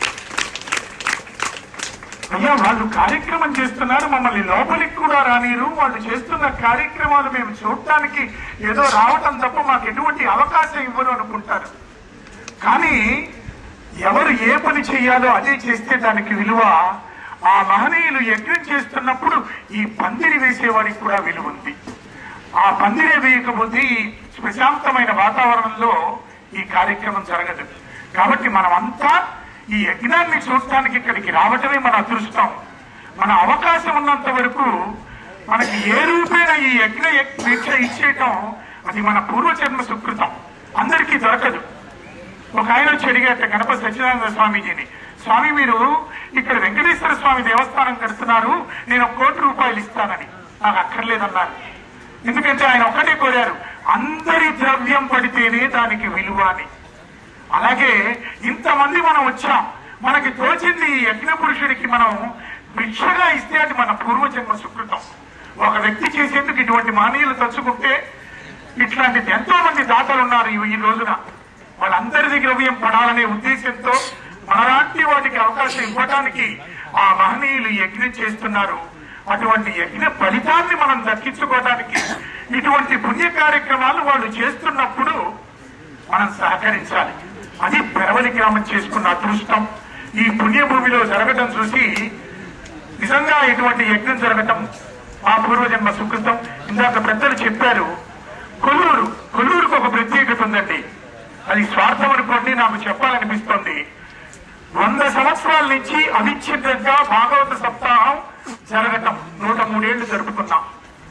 అయ్యా వాళ్ళు కార్యక్రమం చేస్తున్నారు మమ్మల్ని లోపలికి కూడా రానిరు వాళ్ళు చేస్తున్న కార్యక్రమాలు మేము చూడటానికి ఏదో రావటం తప్ప మాకు ఎటువంటి అవకాశం ఇవ్వరు అనుకుంటారు కానీ ఎవరు ఏ పని చేయాలో అదే చేస్తే దానికి విలువ ఆ మహనీయులు యజ్ఞం చేస్తున్నప్పుడు ఈ పందిరి వేసేవాడికి కూడా విలువ ఉంది ఆ పందిరే వేయకపోతే ఈ ప్రశాంతమైన వాతావరణంలో ఈ కార్యక్రమం జరగదు కాబట్టి మనమంతా ఈ యజ్ఞాన్ని చూడటానికి ఇక్కడికి రావటమే మన అదృష్టం మన అవకాశం ఉన్నంత వరకు మనకి ఏ రూపేణ ఈ యజ్ఞ దీక్ష ఇచ్చేయటం అది మన పూర్వజన్మ సుకృతం అందరికీ దొరకదు ఒక ఆయన వచ్చి అడిగాట గణపతి సత్యనారాయణ స్వామీజీని స్వామి మీరు ఇక్కడ వెంకటేశ్వర స్వామి దేవస్థానం కడుతున్నారు నేను ఒక కోటి రూపాయలు ఇస్తానని నాకు అక్కర్లేదన్నారు ఎందుకంటే ఆయన ఒక్కటే కోరారు అందరి ద్రవ్యం పడితేనే దానికి విలువ అని అలాగే ఇంతమంది మనం వచ్చాం మనకి తోచింది ఈ యజ్ఞ పురుషుడికి మనం భిక్షగా ఇస్తే అది మన పూర్వజన్మ సుకృతం ఒక వ్యక్తి చేసేందుకు ఇటువంటి మానీయులు తలుచుకుంటే ఇట్లాంటి ఎంతో మంది దాతలు ఉన్నారు ఈ- ఈ రోజున వాళ్ళందరి ద్రవ్యం పడాలనే ఉద్దేశంతో మనలాంటి వాటికి అవకాశం ఇవ్వడానికి ఆ మహనీయులు యజ్ఞం చేస్తున్నారు అటువంటి యజ్ఞ ఫలితాన్ని మనం దక్కించుకోవడానికి ఇటువంటి పుణ్య కార్యక్రమాలు వాళ్ళు చేస్తున్నప్పుడు మనం సహకరించాలి అది పెరవలి గ్రామం చేసుకున్న అదృష్టం ఈ పుణ్యభూమిలో జరగటం చూసి నిజంగా ఇటువంటి యజ్ఞం జరగటం మా పూర్వజన్మ సుకృతం ఇందాక పెద్దలు చెప్పారు కొల్లూరు కొల్లూరుకు ఒక ప్రత్యేకత ఉందండి అది స్వార్థం అనుకోండి నాకు చెప్పాలనిపిస్తోంది వంద సంవత్సరాల నుంచి అవిచ్ఛిన్నంగా భాగవత సప్తాహం జరగటం నూట మూడేళ్లు జరుపుకున్నాం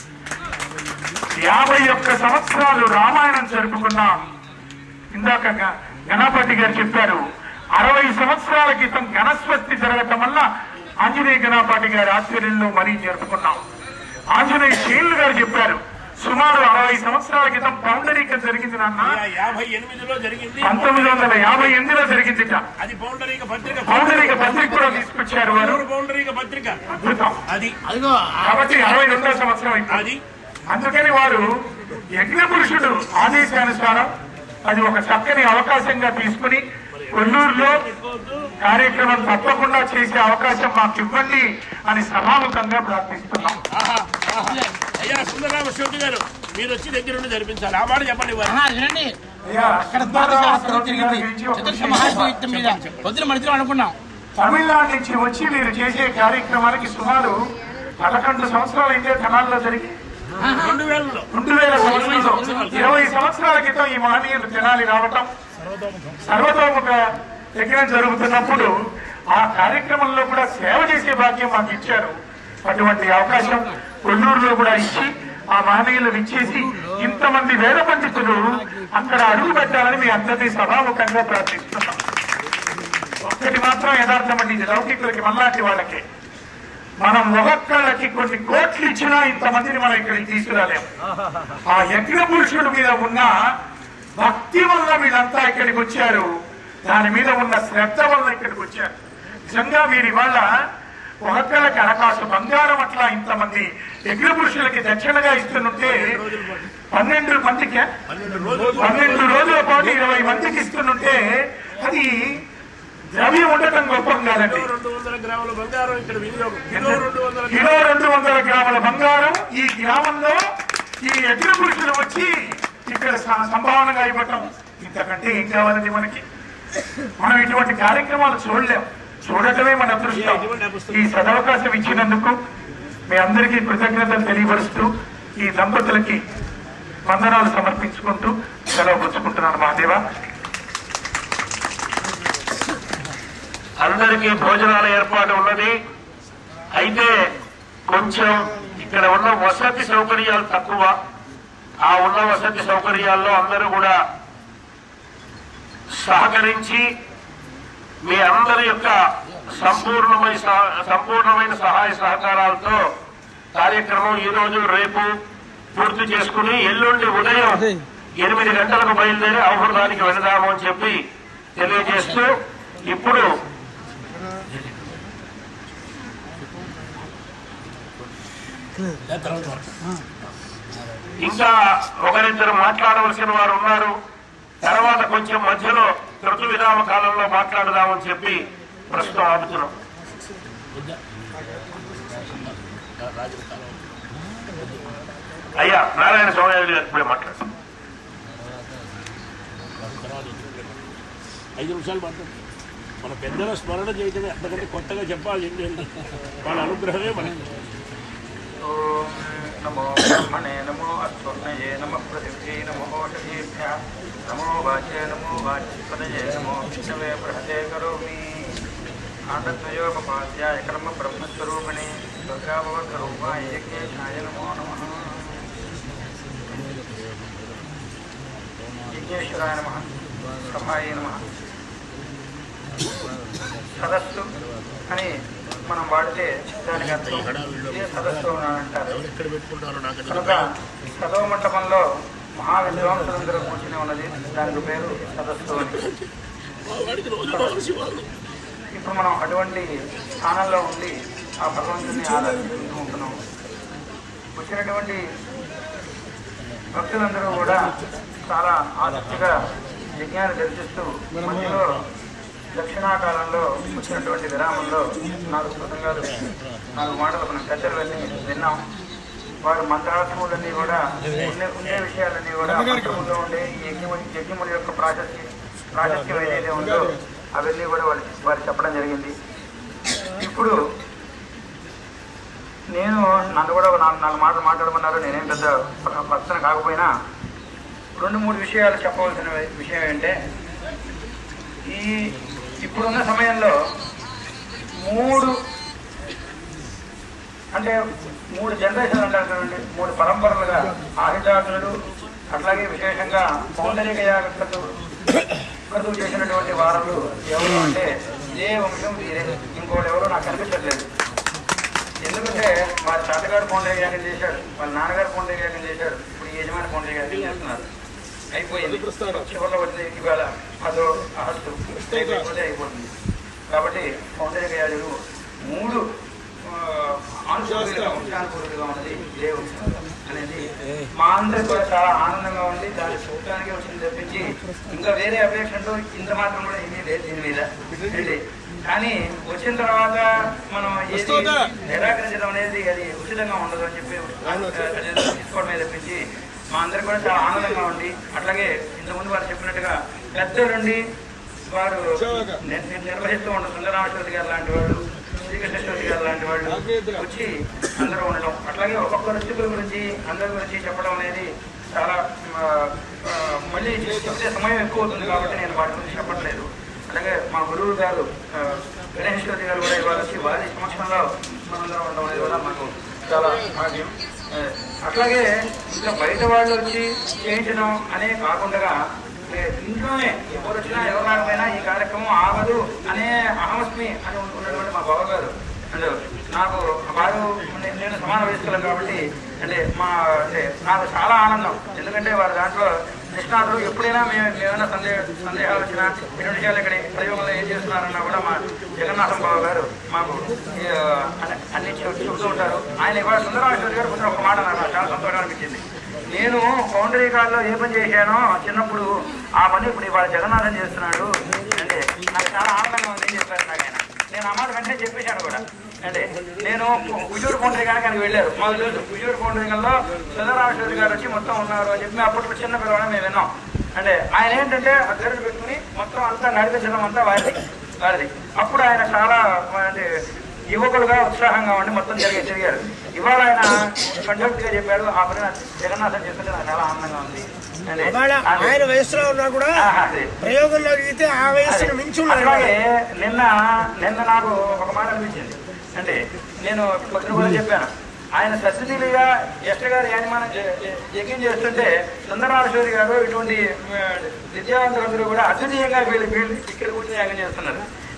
యాభై ఒక్క సంవత్సరాలు రామాయణం జరుపుకున్నాం ఇందాక గ- గణపతి గారు చెప్పారు అరవై సంవత్సరాల క్రితం గణస్వస్తి జరగటం వల్ల ఆంజనేయ గణపతి గారి ఆధ్వర్యంలో మరీ జరుపుకున్నాం ఆంజనేయ శీలు గారు చెప్పారు సుమారు అరవై సంవత్సరాల క్రితం పౌండరీకం జరిగింది నాన్న యాభై ఎనిమిదిలో జరిగింది పంతొమ్మిది వందల యాభై ఎనిమిదిలో జరిగిందిట అది పౌండరీక పత్రిక పౌండరీక పత్రిక కూడా తీసుకొచ్చారు వారు పౌరు పౌండరీక పత్రిక అద్భుతం అది కాబట్టి అరవై రెండో సంవత్సరం అయిపోయింది అది అందుకని వారు యజ్ఞ పురుషుడు ఆదేశానుసారం అది ఒక చక్కని అవకాశంగా తీసుకుని కొల్లూరులో కార్యక్రమం తప్పకుండా చేసే అవకాశం మాకు ఇవ్వండి అని సభాముఖంగా ప్రార్థిస్తున్నాం ఆహా, ఆహా. అయ్యా సుందరరామ శివుడి గారు మీరు వచ్చి దగ్గర నుండి జరిపించాలి ఆ మాట చెప్పండి వారు ఆహా, వినండి అయ్యా, అక్కడ సుబ్బారావు ద్వారశాస్త్రం చౌదరి గారి తిరిగింది గురించి ఒక చతుర్థ విషయం మహాయుద్ధం మీద పొద్దున మధ్యలో అనుకున్నాం తమిళనాడు నుంచి వచ్చి మీరు చేసే కార్యక్రమానికి సుమారు పదకొండు సంవత్సరాలు అయితే తెనాల్లో జరిగి రెండు వేలలో రెండు వేల సంవత్సరంలో ఇరవై సంవత్సరాల క్రితం ఈ మహనీయులు తెనాలి రావటం సర్వతోముఖ యజ్ఞం జరుగుతున్నప్పుడు ఆ కార్యక్రమంలో కూడా సేవ చేసే భాగ్యం మాకు ఇచ్చారు అటువంటి అవకాశం కొల్లూరులో కూడా ఇచ్చి ఆ మహనీయులు ఇచ్చేసి ఇంతమంది వేద పండితులు అక్కడ అడుగు పెట్టాలని మీ అందరినీ సభాముఖంగా ప్రార్థిస్తున్నాం ఒక్కటి మాత్రం యథార్థం అండి ఇది లౌకికులకి మళ్ళాంటి వాళ్ళకి మనం ఒక్కొక్కళ్ళకి కొన్ని కోట్లు ఇచ్చినా ఇంతమందిని మనం ఇక్కడికి తీసుకురాలేము ఆ యజ్ఞ పురుషుడి మీద ఉన్న భక్తి వల్ల వీళ్ళంతా ఇక్కడికి వచ్చారు దాని మీద ఉన్న శ్రద్ధ వల్ల ఇక్కడికి వచ్చారు నిజంగా వీరి వల్ల ఒక్కొక్కళ్ళకి అరకాసు బంగారం అట్లా ఇంతమంది యజ్ఞ పురుషులకి దక్షిణగా ఇస్తుంటే పన్నెండు మందికి పన్నెండు రోజుల పాటు ఇరవై మందికి ఇస్తుంటే అది ద్రవ్యం ఉండటం గొప్పం కాదండి రెండు వందల గ్రాముల బంగారం ఇక్కడ వినియోగం కిలో రెండు వందల కిలో రెండు వందల గ్రాముల బంగారం ఈ గ్రామంలో ఈ ఎదురు పురుషులు వచ్చి ఇక్కడ స- సంభావనగా ఇవ్వటం ఇంతకంటే ఏం కావాలండి మనకి మనం ఇటువంటి కార్యక్రమాలు చూడలేం చూడటమే మన అదృష్టం ఈ సదవకాశం ఇచ్చినందుకు మీ అందరికీ కృతజ్ఞతలు తెలియపరుస్తూ ఈ దంపతులకి వందనాలు సమర్పించుకుంటూ సెలవు పుచ్చుకుంటున్నాను మహాదేవ అందరికీ భోజనాల ఏర్పాటు ఉన్నది అయితే కొంచెం ఇక్కడ ఉన్న వసతి సౌకర్యాలు తక్కువ ఆ ఉన్న వసతి సౌకర్యాల్లో అందరూ కూడా సహకరించి మీ అందరి యొక్క సంపూర్ణమైన సహ- సంపూర్ణమైన సహాయ సహకారాలతో కార్యక్రమం ఈ రోజు రేపు పూర్తి చేసుకుని ఎల్లుండి ఉదయం ఎనిమిది గంటలకు బయలుదేరి అవహృదానికి వెళదాము అని చెప్పి తెలియజేస్తూ ఇప్పుడు ఇంకా ఒకరిద్దరు మాట్లాడవలసిన వారు ఉన్నారు తర్వాత కొంచెం మధ్యలో ఋతు విరామ కాలంలో మాట్లాడదామని చెప్పి ప్రస్తుతం ఆపుతున్నాం అయ్యా నారాయణ స్వామి గారు ఇప్పుడే మాట్లాడు ఐదు నిమిషాలు మాట్లాడు మన పెద్దల స్మరణ చేయటమే అంతకంటే కొత్తగా చెప్పాలి ఏం లేదు వాళ్ళ అనుగ్రహమే మనకి ఓం నమో బ్రహ్మణే నమో అస్వర్ణయే నమ పృథివ్యై నమో ఓషధీభ్య నమో వాచే నమో వాచిపదయే నమో విష్ణవే బృహతే కరోమి ఆండద్వయోపపాద్యాయ కర్మ బ్రహ్మస్వరూపిణి దుర్గాభవద్రూపాయ యజ్ఞేశాయ నమో నమ యజ్ఞేశ్వరాయ నమ సభాయ నమ సదస్సు అని మనం వాడితే దానికి అర్థం ఇదే సదస్సు అని అంటారు కనుక సదవ మంటపంలో మహా విద్వాంసులందరూ కూర్చుని ఉన్నది దానికి పేరు సదస్సు అని ఇప్పుడు మనం అటువంటి స్థానంలో ఉండి ఆ భగవంతుని ఆరాధించుకుంటూ ఉంటున్నాం వచ్చినటువంటి భక్తులందరూ కూడా చాలా ఆసక్తిగా యజ్ఞాన్ని దర్శిస్తూ మధ్యలో దక్షిణాకాలంలో వచ్చినటువంటి విరామంలో నాలుగు పదంగాలు నాలుగు మాటలు మనం పెద్దలన్నీ విన్నాం వారు మంత్రార్థములన్నీ కూడా ఉండే ఉండే విషయాలన్నీ కూడా మంత్రములో ఉండే ఈ యజ్ఞము యజ్ఞముల యొక్క ప్రాశస్తి ప్రాశస్త్యం ఏదైతే ఉందో అవన్నీ కూడా వాళ్ళు వారు చెప్పడం జరిగింది ఇప్పుడు నేను నన్ను కూడా ఒక నాలుగు నాలుగు మాటలు మాట్లాడమన్నారు నేనేం పెద్ద పర్సన్ కాకపోయినా రెండు మూడు విషయాలు చెప్పవలసిన విషయం ఏంటంటే ఈ ఇప్పుడున్న సమయంలో మూడు అంటే మూడు జనరేషన్లు అంటారు కదండి మూడు పరంపరలుగా ఆహిజాతులు అట్లాగే విశేషంగా సౌందర్య యాగత్తు కదువు చేసినటువంటి వారలు ఎవరు అంటే ఇదే వంశం వీరే ఇంకోటి ఎవరు నాకు కనిపించట్లేదు ఎందుకంటే వారి తాతగారు పౌండరీ యాగం చేశాడు వాళ్ళ నాన్నగారు పౌండరీ యాగం చేశాడు ఇప్పుడు ఈ యజమాని పౌండరీ యాగం చేస్తున్నారు అయిపోయింది చివరిలో వచ్చే ఇవాళ అదో అహస్సు అయిపోతే అయిపోతుంది కాబట్టి పౌండరీ యాజులు మూడు ఆ, ఆనుకూలంగా వంశానుకూలంగా ఉన్నది ఇదే వంశం అనేది మా అందరికి కూడా చాలా ఆనందంగా ఉంది దాన్ని చూడటానికి వచ్చింది తప్పించి ఇంకా వేరే అపేక్ష అంటూ ఇంత మాత్రం కూడా ఏమీ లేదు దీని మీద ఏంటి? కానీ వచ్చిన తర్వాత మనం ఏది నిరాకరించడం అనేది అది ఉచితంగా ఉండదు అని చెప్పి అది తీసుకోవడమే తప్పించి మా అందరికి కూడా చాలా ఆనందంగా ఉంది అట్లాగే ఇంతకుముందు వారు చెప్పినట్టుగా పెద్దలుండి వారు ని- ని- నిర్వహిస్తూ ఉన్న సుందరామశ్వతి గారు లాంటి వాళ్ళు శ్రీకృష్ణశ్వతి గారు లాంటి వాళ్ళు వచ్చి అందరూ ఉండడం అట్లాగే ఒక్కొక్క రుచికుల గురించి అందరి గురించి చెప్పడం అనేది చాలా ఆ, ఆ, మళ్ళీ చెప్తే సమయం ఎక్కువ అవుతుంది కాబట్టి నేను వాటి గురించి చెప్పట్లేదు అలాగే మా గురువు గారు ఆ, గణేశ్వరి గారు కూడా ఇవాళ వచ్చి వారి సమక్షంలో మనందరం ఉండడం అనేది కూడా మాకు చాలా భాగ్యం ఆ, అట్లాగే ఇంకా బయట వాళ్ళు వచ్చి చేయించడం అనే కాకుండా ఏ, ఇంట్లోనే ఎవరు వచ్చినా ఎవరు రాకపోయినా ఈ కార్యక్రమం ఆగదు అనే అహమస్మి అని ఉన్నటువంటి మా బావ గారు అంటే నాకు వారు నే- నేను సమాన వయస్కులం కాబట్టి అంటే మా అంటే నాకు చాలా ఆనందం ఎందుకంటే వారి దాంట్లో నిష్ణాతులు ఎప్పుడైనా మేము ఏమైనా సందేహ సందేహాలు వచ్చినా ఎటువంటి విషయాలు ఇక్కడ ప్రయోగంలో ఏం చేస్తున్నారన్నా కూడా మా జగన్నాథం బాబు గారు మాకు ఈ, ఆ, అన్ని- అన్ని చెప్- చెబుతూ ఉంటారు ఆయన ఇవాళ సుందరామేశ్వరి గారు కొంచెం ఒక మాట అన్నారు నాకు చాలా సంతోషంగా అనిపించింది నేను బౌండరీ కార్డులో ఏ పని చేశానో చిన్నప్పుడు ఆ పని ఇప్పుడు ఇవాళ జగన్నాథం చేస్తున్నాడు అంటే నాకు చాలా ఆనందంగా ఉంది అని చెప్పారు నాకు ఆయన నేను ఆ మాట వెంటనే చెప్పేశాను కూడా అంటే నేను కుజూరు బౌండరీ కానీ ఆయనకి వెళ్ళారు మాకు తెలుసు కుజూరు బౌండరీలో సుందరామేశ్వరి గారు వచ్చి మొత్తం ఉన్నారు అని చెప్పి అప్పట్లో చిన్న పిల్లవాడిని మేము విన్నాం అంటే ఆయన ఏంటంటే ఆ గరుడు పెట్టుకుని మొత్తం అంతా నడిపించడం అంతా వారిది వారిది అప్పుడు ఆయన చాలా అంటే యువకులుగా ఉత్సాహంగా ఉండి మొత్తం జరిగి తిరిగారు ఇవాళ ఆయన కండక్ట్గా చెప్పాడు ఆ పని నాకు జగన్నాథం చెప్తుంటే నాకు చాలా ఆనందంగా ఉంది అంటే ఇవాళ ఆయన వయసులో ఉన్నా కూడా ఆహా, అదే. ప్రయోగంలో దిగితే ఆ వయసును మించి ఉన్నారు అట్లాగే నిన్న నిన్న నాకు ఒక మాట అనిపించింది అంటే నేను పత్రిక కూడా చెప్పాను ఆయన సత్యశీలిగా ఎస్టర్ గారు యాజమానం చే- చే- యజ్ఞం చేస్తుంటే సుందరామేశ్వరి గారు ఇటువంటి ఆ, విద్యావంతులందరూ కూడా అద్వితీయంగా వీళ్ళు వీళ్ళు ఇక్కడ కూర్చొని యాగం చేస్తున్నారు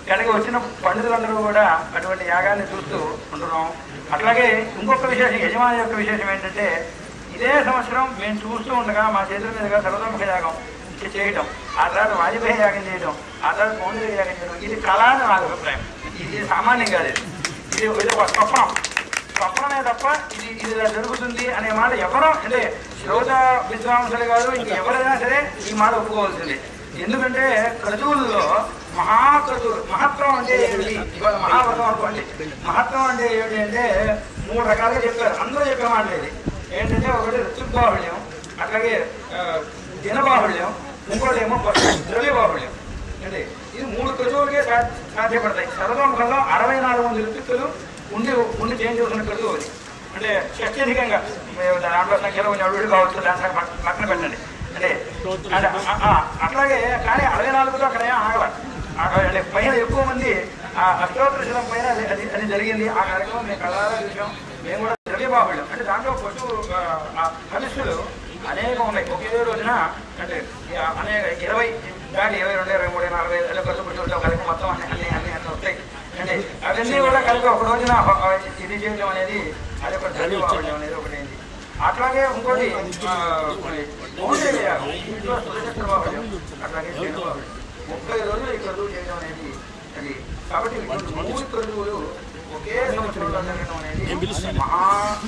ఇక్కడికి వచ్చిన పండితులందరూ కూడా అటువంటి యాగాన్ని చూస్తూ ఉంటున్నాం అట్లాగే ఇంకొక విశేషం యజమాని యొక్క విశేషం ఏంటంటే ఇదే సంవత్సరం మేము చూస్తూ ఉండగా మా చేతుల మీదుగా సర్వతోముఖ యాగం చే- చేయటం ఆ తర్వాత వాజపేయి యాగం చేయడం ఆ తర్వాత పౌండరీ యాగం చేయడం ఇది కళ అని నా అభిప్రాయం ఇది సామాన్యం కాదు ఇది ఇది ఇది ఒక స్వప్నం స్వప్నమే తప్ప ఇది ఇది ఇలా జరుగుతుంది అనే మాట ఎవరో అంటే శ్రోత విద్వాంసులు కాదు ఇంక ఎవరైనా సరే ఈ మాట ఒప్పుకోవాల్సిందే ఎందుకంటే క్రతువుల్లో మహాక్రతువులు మహత్వం అంటే ఏమిటి ఇవాళ మహావ్రతం అనుకోండి మహత్వం అంటే ఏమిటి అంటే మూడు రకాలుగా చెప్పారు అందరూ చెప్పే మాట ఇది ఏంటంటే ఒకటి ఋతుబాహుళ్యం అట్లాగే ఆ, దినబాహుళ్యం ఇంకోటి ఏమో ద్రవ్య బాహుళ్యం అంటే ఇది మూడు క్రతువులకే సా- సాధ్యపడతాయి సర్వముఖంలో అరవై నాలుగు మంది ఋతుక్కులు ఉండి ఉండి చేంజ్ చేసిన క్రతువు అది అంటే అత్యధికంగా మేము దాంట్లో సంఖ్యలో కొంచెం అడుగుడు కావచ్చు దాని సంగతి పక్క- పక్కన పెట్టండి అంటే అంటే ఆ- ఆ, అట్లాగే కానీ అరవై నాలుగులో అక్కడ ఏం ఆగల అక్కడ అంటే పైన ఎక్కువ మంది ఆ అష్టోత్తర శిలం పైన అది అది అది జరిగింది ఆ కార్యక్రమం మేము కళ్ళారా చూసాం మేము కూడా ద్రవ్య బాహుళ్యం అంటే దాంట్లో పశు హవిస్సులు అనేకం ఉన్నాయి ఒకే రోజున అంటే ఈ అనేక ఇరవై దాటి ఇరవై రెండు ఇరవై మూడు నలభై ఐదు ఖర్చు పెట్టుకుంటాం కలిపి మొత్తం అన్ని అన్ని అన్ని అన్ని వస్తాయి అంటే అవన్నీ కూడా కలిపి ఒక రోజున ఒక- ఇది చేయడం అనేది అది ఒక ద్రవ్య బాహుళ్యం అనేది ఒకటి అయింది అట్లాగే ఇంకోటి ఆ, మరి పౌండరీ యాగం. ఇంట్లో సురక్షిత బాహుళ్యం అట్లాగే జైన బాహుళ్యం ముప్పై రోజులు ఈ క్రతువు చేయడం అనేది అది కాబట్టి ఇటువంటి మూడు క్రతువులు ఒకే సంవత్సరంలో జరగడం అనేది మహా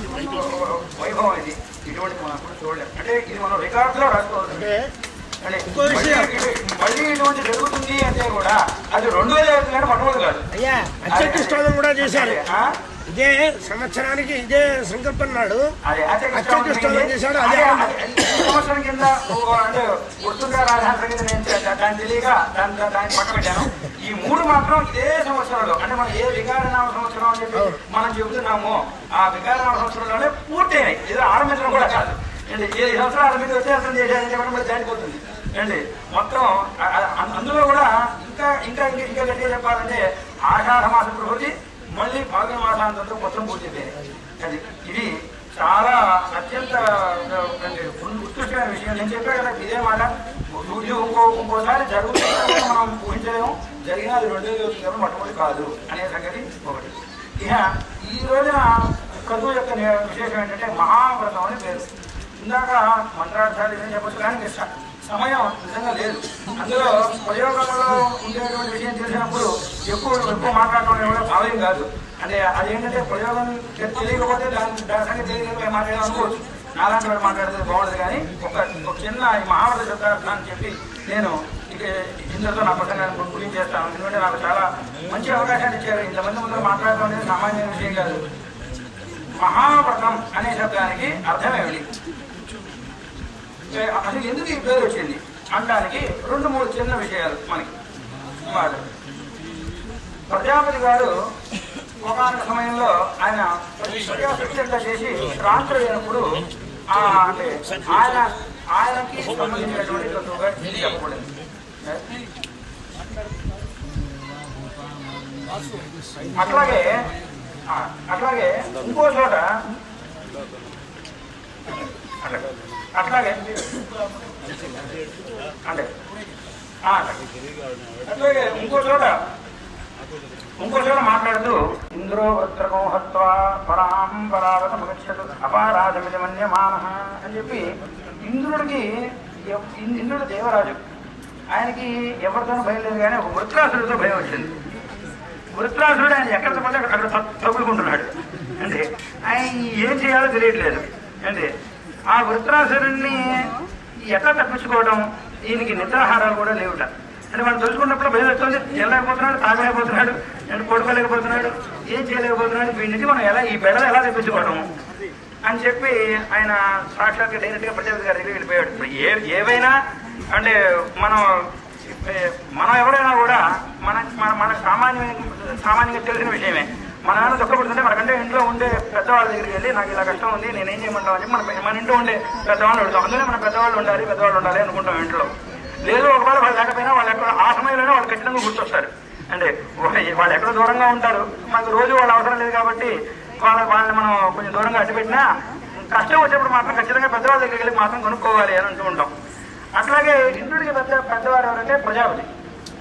వైభవం ఇది ఇటువంటి మనం కూడా చూడలేం అంటే ఇది మనం రికార్డులో రాసుకోవాలి అంటే అంటే ఇంకో విషయం. మళ్ళీ ఇది- మళ్ళీ ఇటువంటి జరుగుతుంది అంటే కూడా అది రెండో జరుగుతుంది కానీ మొట్టమొదటి కాదు అయ్యా అత్యంత స్నానం కూడా చేశారు ఆ? ఇదే సంవత్సరానికి ఇదే సంకల్పం నాడు అదే అత్యంత అత్యంత స్నానం చేశాడు అదే అదే ఆనందం. అదే సంవత్సరం కింద ఓ అంటే గుర్తుందా రాజధాని సంగతి నేను చే- దాన్ని తెలియక దాన్ని దాన్ని పక్క పెట్టాను ఈ మూడు మాత్రం ఇదే సంవత్సరంలో అంటే మనం ఏ వికారనామ సంవత్సరం అని చెప్పి మనం చెబుతున్నామో ఆ వికారనామ సంవత్సరంలోనే పూర్తయినాయి ఏదో ఆరంభించడం కూడా కాదు అంటే ఏ సంవత్సరాల మీద వ్యత్యాసం చేశారని చెప్పడం కూడా దాటిపోతుంది అండి మొత్తం ఆ- ఆ- అందులో కూడా ఇంకా ఇంకా ఇంకా ఇంకా గట్టిగా చెప్పాలంటే ఆషాఢ మాస ప్రకృతి మళ్ళీ పాల్గొన మాసాంతంతో మొత్తం పూర్తి అయిపోయింది అది ఇది చాలా అత్యంత అంటే ఉత్కృష్టమైన విషయం నేను చెప్పే కదా ఇదే మాట ఇది ఇంకో ఇంకోసారి జరుగుతుంది మనం ఊహించలేము జరిగినా అది రెండో రోజు మొట్టమొదటి కాదు అనే సంగతి ఒకటి ఇక ఈ రోజున కదువు యొక్క ని- విశేషం ఏంటంటే మహావ్రతం అని పేరు ఇందాక మంత్రార్థాలు ఏం చెప్పచ్చు కానీ ఇంకా స- సమయం నిజంగా లేదు అందులో ప్రయోగంలో ఉండేటువంటి విషయం తెలిసినప్పుడు ఎక్కువ ఎక్కువ మాట్లాడటం కూడా భావ్యం కాదు అంటే అదేంటంటే ప్రయోగం తె- తెలియకపోతే దాని దాని సంగతి తెలియకపోతే మాట్లాడడం అనుకోవచ్చు నాలాంటి వాడు మాట్లాడితే బాగుండదు కానీ ఒక ఒక చిన్న ఈ మహాభారత శబ్దార్థం అని చెప్పి నేను ఇక ఇందరితో నా ప్రసంగాన్ని గురించి చేస్తాను ఎందుకంటే నాకు చాలా మంచి అవకాశాన్ని ఇచ్చారు ఇంతమంది ముందు మాట్లాడటం అనేది సామాన్య విషయం కాదు మహావ్రతం అనే శబ్దానికి అర్థం ఏమిటి ఏ, అసలు ఎందుకు ఈ పేరు వచ్చింది అనడానికి రెండు మూడు చిన్న విషయాలు మనకి మాట ప్రజాపతి గారు ఒకనొక సమయంలో ఆయన ప్రజాప్రతిష్ఠ చేసి రాత్రి అయినప్పుడు ఆ, అంటే ఆయన ఆయనకి సంబంధించినటువంటి తత్వంగా ఇది చెప్పకూడదు అట్లాగే ఆ, అట్లాగే ఇంకో చోట అట్లాగే అట్లాగే అంటే ఆ, అట్లాగే ఇంకో చోట ఇంకో చోట మాట్లాడుతూ ఇంద్రో వృత్రకం హత్వా పరాం పరావత ముగచ్చదు అపారాధమిదమన్యమాన అని చెప్పి ఇంద్రుడికి ఎవ్- ఇం- ఇంద్రుడు దేవరాజు ఆయనకి ఎవరితోనూ భయం లేదు కానీ ఒక వృత్రాసుడితో భయం వచ్చింది వృత్రాసుడు ఆయన ఎక్కడ పడితే అక్కడ అక్కడ తగ్గు- తగులుకుంటున్నాడు అంటే ఆయన ఏం చేయాలో తెలియట్లేదు అంటే ఆ వృత్రాసురుణ్ణి ఎట్లా తప్పించుకోవడం ఈయనకి నిద్రాహారాలు కూడా లేవుట అంటే మనం తెలుసుకున్నప్పుడు భయం వస్తుంది తెల్లలేకపోతున్నాడు తాగలేకపోతున్నాడు అంటే పడుకోలేకపోతున్నాడు ఏం చేయలేకపోతున్నాడు వీడి నుంచి మనం ఎలా ఈ బెడలు ఎలా తెప్పించుకోవడం అని చెప్పి ఆయన సాక్షాత్గా డైరెక్ట్గా ప్రజాపతి గారి దగ్గరికి వెళ్ళిపోయాడు ఇప్పుడు ఏ ఏవైనా అంటే మనం ఏ, మనం ఎవరైనా కూడా మన మన మన సామాన్య సామాన్యంగా తెలిసిన విషయమే మన నాన్న దుఃఖపడుతుంటే మనకంటే ఇంట్లో ఉండే పెద్దవాళ్ళ దగ్గరికి వెళ్ళి నాకు ఇలా కష్టం ఉంది నేనేం చేయమంటావు అని చెప్పి మన మన ఇంట్లో ఉండే పెద్దవాళ్ళు అడుగుతాం అందులో మన పెద్దవాళ్ళు ఉండాలి పెద్దవాళ్ళు ఉండాలి అనుకుంటాం ఇంట్లో లేదు ఒకవేళ వాళ్ళు లేకపోయినా వాళ్ళు ఎక్కడ ఆ సమయంలోనే వాళ్ళు ఖచ్చితంగా గుర్తొస్తారు అంటే వా- వాళ్ళు ఎక్కడో దూరంగా ఉంటారు మనకు రోజు వాళ్ళు అవసరం లేదు కాబట్టి వాళ్ళ వాళ్ళని మనం కొంచెం దూరంగా అడ్డుపెట్టినా కష్టం వచ్చేప్పుడు మాత్రం ఖచ్చితంగా పెద్దవాళ్ళ దగ్గరికి వెళ్ళి మాత్రం కొనుక్కోవాలి అని అంటూ ఉంటాం అట్లాగే ఇంద్రుడికి పెద్ద పెద్దవారు ఎవరంటే ప్రజాపతి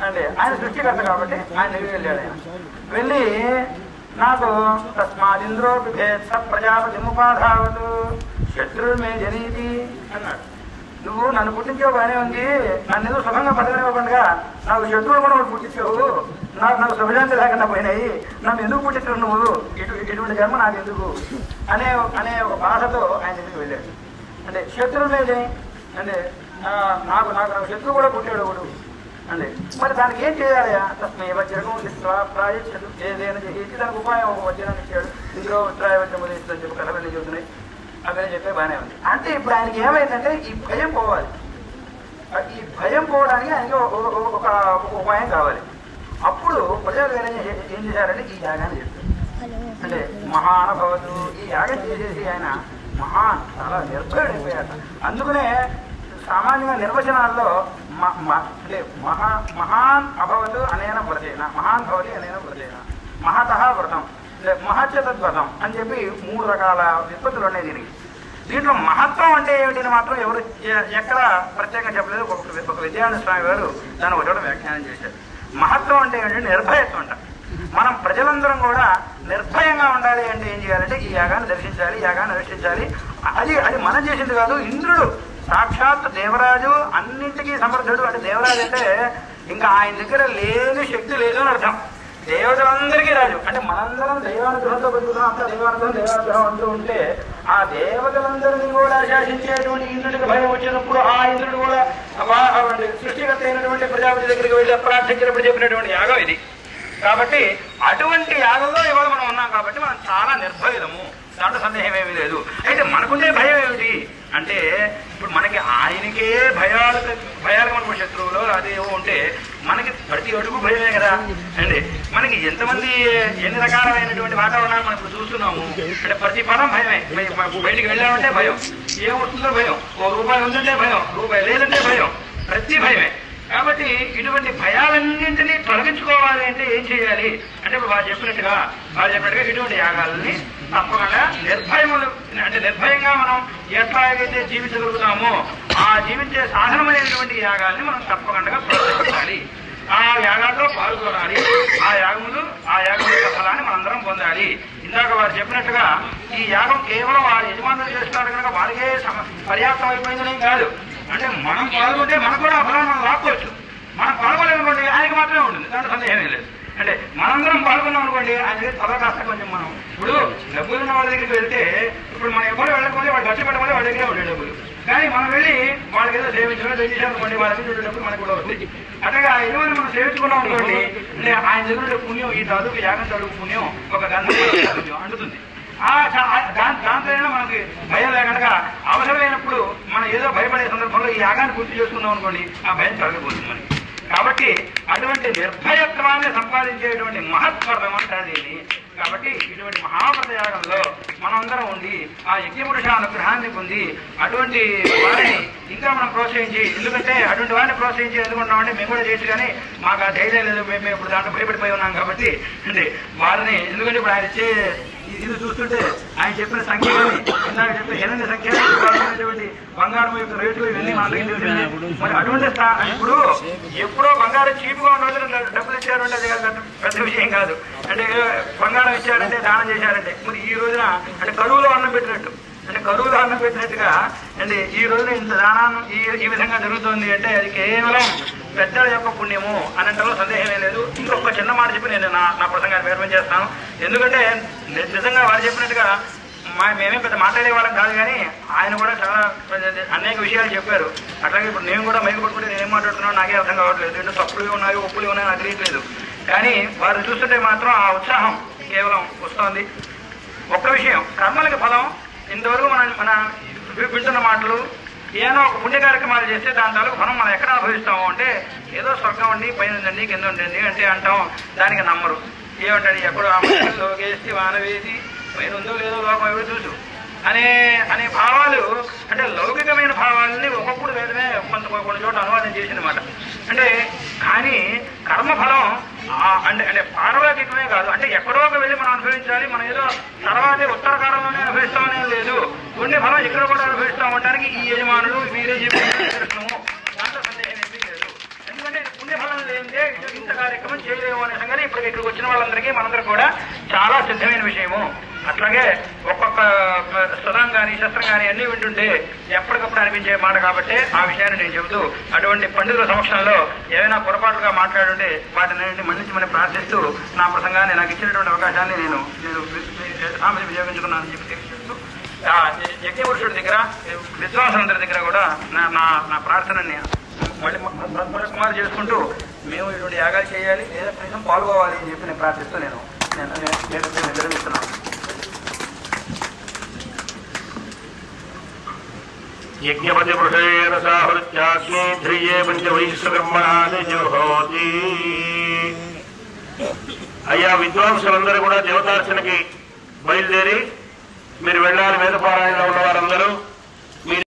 అంటే ఆయన సృష్టికర్త కాబట్టి ఆయన దగ్గరికి వెళ్ళాడు ఆయన వెళ్ళి నాకు తస్మాదింద్రో బిభేత్స ప్రజాపతి ముపాధావతు శత్రువు మే జనీతి అన్నాడు నువ్వు నన్ను పుట్టించావు బానే ఉంది నన్ను ఏదో సుఖంగా పట్టనివ్వకుండా నాకు శత్రువులు కూడా ఒకటి పుట్టించావు నాకు నాకు శుభశాంతి లేకుండా పోయినాయి నన్ను ఎందుకు పుట్టించావు నువ్వు ఇటు ఇటువంటి జన్మ నాకు ఎందుకు అనే అనే ఒక బాధతో ఆయన దగ్గరికి వెళ్ళాడు అంటే శత్రువు లేదే అంటే ఆ, నాకు నాకు నాకు శత్రువు కూడా పుట్టాడు ఒకడు అంటే మరి దానికి ఏం చేయాలి తస్మై వజ్రము ప్రాయశ్చదు ఏదైనా చేసి దానికి ఉపాయం ఒక వజ్రాన్ని ఇచ్చాడు ఇందులో త్రాయవజ్రం ఉదయిస్తుందని చెప్పి కథలన్నీ చెబుతున్నాయి అవన్నీ చెప్పే బాగానే ఉంది అంటే ఇప్పుడు ఆయనకి ఏమైందంటే ఈ భయం పోవాలి ఆ ఈ భయం పోవడానికి ఆయనకి ఒక- ఒక- ఒక- ఒక ఒక ఉపాయం కావాలి అప్పుడు ప్రజలు ఏం చే- ఏం చేశారంటే ఈ యాగాన్ని చెప్పారు అంటే మహానుభవతు ఈ యాగం చేసేసి ఆయన మహాన్ చాలా నిర్భయుడైపోయాట అందుకనే సామాన్యంగా నిర్వచనాల్లో మ- మ- అంటే మహా మహాన్ అభవతు అనేన వ్రతేన మహాన్ భవతి అనేన వ్రతేన మహత వ్రతం అంటే మహత్యతద్వ్రతం అని చెప్పి మూడు రకాల విపత్తులు ఉన్నాయి దీనికి దీంట్లో మహత్వం అంటే ఏమిటని మాత్రం ఎవరు ఎ- ఎక్కడ ప్రత్యేకంగా చెప్పలేదు ఒక ఒక విద్యానంద స్వామి గారు దాన్ని ఒక చోట వ్యాఖ్యానం చేశారు మహత్వం అంటే ఏమిటంటే నిర్భయత్వం అంట మనం ప్రజలందరం కూడా నిర్భయంగా ఉండాలి అంటే ఏం చేయాలంటే ఈ యాగాన్ని దర్శించాలి ఈ యాగాన్ని అనుష్ఠించాలి అది అది మనం చేసింది కాదు ఇంద్రుడు సాక్షాత్ దేవరాజు అన్నింటికీ సమర్థుడు అంటే దేవరాజు అంటే ఇంకా ఆయన దగ్గర లేని శక్తి లేదు అని అర్థం దేవతలందరికీ రాజు అంటే మనందరం దైవానుగ్రహంతో బతుకుతున్నాం అంతా దైవానుగ్రహం దైవానుగ్రహం అంటూ ఉంటే ఆ దేవతలందరినీ కూడా శాసించేటువంటి ఇంద్రుడికి భయం వచ్చినప్పుడు ఆ ఇంద్రుడు కూడా వా- అంటే సృష్టికర్త అయినటువంటి ప్రజాపతి దగ్గరికి వెళ్ళి ప్రార్థించినప్పుడు చెప్పినటువంటి యాగం ఇది కాబట్టి అటువంటి యాగంలో ఇవాళ మనం ఉన్నాం కాబట్టి మనం చాలా నిర్భయులము దాంట్లో సందేహం ఏమీ లేదు అయితే మనకుండే భయం ఏమిటి అంటే ఇప్పుడు మనకి ఆయనకే భయాలు భయాలు మనకు శత్రువులు అదేవో ఉంటే మనకి ప్రతి అడుగు భయమే కదా అండి మనకి ఎంతమంది ఎన్ని రకాలైనటువంటి వాతావరణాలు మనం ఇప్పుడు చూస్తున్నాము అంటే ప్రతి పదం భయమే బయ- బయటికి వెళ్ళామంటే భయం ఏం వస్తుందో భయం ఓ రూపాయి ఉందంటే భయం రూపాయి లేదంటే భయం ప్రతి భయమే కాబట్టి ఇటువంటి భయాలన్నింటినీ తొలగించుకోవాలి అంటే ఏం చేయాలి అంటే ఇప్పుడు వాళ్ళు చెప్పినట్టుగా వాళ్ళు చెప్పినట్టుగా ఇటువంటి యాగాలని తప్పకుండా నిర్భయములు అంటే నిర్భయంగా మనం ఎట్లాగైతే జీవించగలుగుతామో ఆ జీవించే సాధనమైనటువంటి యాగాల్ని మనం తప్పకుండా ప్రోత్సహించాలి ఆ యాగాల్లో పాల్గొనాలి ఆ యాగములు ఆ యాగం యొక్క ఫలాన్ని మనందరం పొందాలి ఇందాక వారు చెప్పినట్టుగా ఈ యాగం కేవలం వారి యజమానులు చేస్తున్నారు కనుక వారికే సమ- పర్యాప్తం అయిపోయిందనేం కాదు అంటే మనం పాల్గొంటే మనకు కూడా ఆ ఫలాన్ని మనం లాక్కోవచ్చు మనం పాల్గొలేమనుకోండి ఆయనకి మాత్రమే ఉంటుంది దాంట్లో సందేహమే లేదు అంటే మనందరం పాల్గొన్నాం అనుకోండి ఆయన దగ్గర తల కాస్త కొంచెం మనం ఇప్పుడు డబ్బులు ఉన్న వాళ్ళ దగ్గరికి వెళ్తే ఇప్పుడు మనం ఎవరు వెళ్ళకపోతే వాడు ఖర్చు పెట్టకపోతే వాళ్ళ దగ్గరే ఉండే డబ్బులు కానీ మనం వెళ్ళి వాళ్ళకి ఏదో సేవించడం చేసాం అనుకోండి వాళ్ళ దగ్గర ఉండే డబ్బులు మనకు కూడా వస్తాయి అట్లాగే ఆ యజమాని మనం సేవించుకున్నాం అనుకోండి అంటే ఆయన దగ్గర ఉండే పుణ్యం ఈ తదుపు యాగం తడుపు పుణ్యం ఒక గంట పుణ్యం అందుతుంది ఆ చా- ఆ దా- దాంతో మనకి భయం లేకుండా అవసరమైనప్పుడు మనం ఏదో భయపడే సందర్భంలో ఈ యాగాన్ని పూర్తి చేసుకున్నాం అనుకోండి ఆ భయం తొలగిపోతుంది మనకి కాబట్టి అటువంటి నిర్భయత్వాన్ని సంపాదించేటువంటి మహత్వర్థం అంటారు దీన్ని కాబట్టి ఇటువంటి మహావ్రత యాగంలో మనందరం ఉండి ఆ యజ్ఞపురుష అనుగ్రహాన్ని పొంది అటువంటి వారిని ఇంకా మనం ప్రోత్సహించి ఎందుకంటే అటువంటి వారిని ప్రోత్సహించి ఎందుకుంటామంటే మేము కూడా చేయొచ్చు కానీ మాకు ఆ ధైర్యం లేదు మేము మేము ఇప్పుడు దాంట్లో భయపడిపోయి ఉన్నాం కాబట్టి అంటే వారిని ఎందుకంటే ఇప్పుడు ఆయన ఇచ్చే ఈ- ఇది చూస్తుంటే ఆయన చెప్పిన సంఖ్య కానీ ఇందాక చెప్పిన హిరణ్య సంఖ్య ఉన్నటువంటి బంగారం యొక్క రేటు ఇవన్నీ మన దగ్గర తెలిసిందే. మరి అటువంటి స్థా- ఇప్పుడు ఎప్పుడో బంగారం చీపుగా ఉన్న రోజున డబ్బులు ఇచ్చారు అంటే అది పెద్ద- పెద్ద విషయం కాదు అంటే బంగారం ఇచ్చారంటే దానం చేశారంటే మరి ఈ రోజున అంటే కరువులో అన్నం పెట్టినట్టు అంటే కరువులో అన్నం పెట్టినట్టుగా అంటే ఈ రోజున ఇంత దానం ఈ ఈ విధంగా జరుగుతుంది అంటే అది కేవలం పెద్దల యొక్క పుణ్యము అనంతలో సందేహమే లేదు ఇంకొక చిన్న మాట చెప్పి నేను నా నా ప్రసంగాన్ని వివరం చేస్తాను ఎందుకంటే ని- నిజంగా వారు చెప్పినట్టుగా మా మేమేం పెద్ద మాట్లాడే వాళ్ళం కాదు కానీ ఆయన కూడా చాలా అనేక విషయాలు చెప్పారు అట్లాగే ఇప్పుడు నేను కూడా మైకు పట్టుకుంటే నేనేం మాట్లాడుతున్నాను నాకే అర్థం కావట్లేదు రెండు తప్పులు ఉన్నాయి ఒప్పులు ఉన్నాయి నాకు తెలియట్లేదు కానీ వారు చూస్తుంటే మాత్రం ఆ ఉత్సాహం కేవలం వస్తోంది ఒక్క విషయం కర్మలకి ఫలం ఇంతవరకు మనం మన వి- వింటున్న మాటలు ఏదో ఒక పుణ్య కార్యక్రమాలు చేస్తే దాని తాలూకు ఫలం మనం ఎక్కడ అనుభవిస్తాము అంటే ఏదో స్వర్గం ఉండి పైన ఉందండి కింద ఉండండి అంటే అంటాం దానికి నమ్మరు ఏమంటాడు ఎక్కడో ఆ లోకేసి వానవేసి పైన ఉందో లేదో లోకం ఎవరు చూసు అనే అనే భావాలు అంటే లౌకికమైన భావాలని ఒకప్పుడు వేదమే కొంత కొన్ని చోట్ల అనువాదం చేసిందన్నమాట అంటే కానీ కర్మఫలం ఆ అంటే అంటే పారలౌకికమే కాదు అంటే ఎక్కడో ఒక వెళ్ళి మనం అనుభవించాలి మనం ఏదో తర్వాతే ఉత్తరకాలంలోనే అనుభవిస్తామనే లేదు పుణ్య ఫలం ఇక్కడ కూడా అనుభవిస్తాం అనడానికి ఈ యజమానులు వీరే చెప్పిన నిదర్శనము దాంట్లో సందేహం ఏమీ లేదు ఎందుకంటే పుణ్యఫలం లేని ఇదే ఇంత కార్యక్రమం చేయలేము అనే సంగతి ఇప్పుడు ఇక్కడికి వచ్చిన వాళ్ళందరికీ మనందరూ కూడా చాలా సిద్ధమైన విషయము అట్లాగే ఒక్కొక్క స్థలం కానీ శస్త్రం కానీ అన్ని వింటుంటే ఎప్పటికప్పుడు అనిపించే మాట కాబట్టి ఆ విషయాన్ని నేను చెబుతూ అటువంటి పండితుల సమక్షంలో ఏమైనా పొరపాటుగా మాట్లాడుంటే వాటిని మన్నించమని ప్రార్థిస్తూ నా ప్రసంగాన్ని నాకు ఇచ్చినటువంటి అవకాశాన్ని నేను నేను సామెత వినియోగించుకున్నానని చెప్పి తెలియజేస్తూ ఆ యజ్ఞపురుషుడి దగ్గర విద్వాంసులందరి దగ్గర కూడా నా నా నా ప్రార్థనని మళ్ళీ మరొకమారు చేసుకుంటూ మేము ఇటువంటి యాగాలు చేయాలి లేదా కనీసం పాల్గొవాలి అని చెప్పి నేను ప్రార్థిస్తూ నేను నేను నేను నేను నిర్వహిస్తున్నాను యజ్ఞపతి పురుషేణ సాహృత్యాగ్ని ధ్రియే పంచవైశ్వకర్మణాన్ని జుహోతి అయ్యా విద్వాంసులందరూ కూడా దేవతార్చనకి బయలుదేరి మీరు వెళ్ళాలి వేద పారాయణలో ఉన్న వారందరూ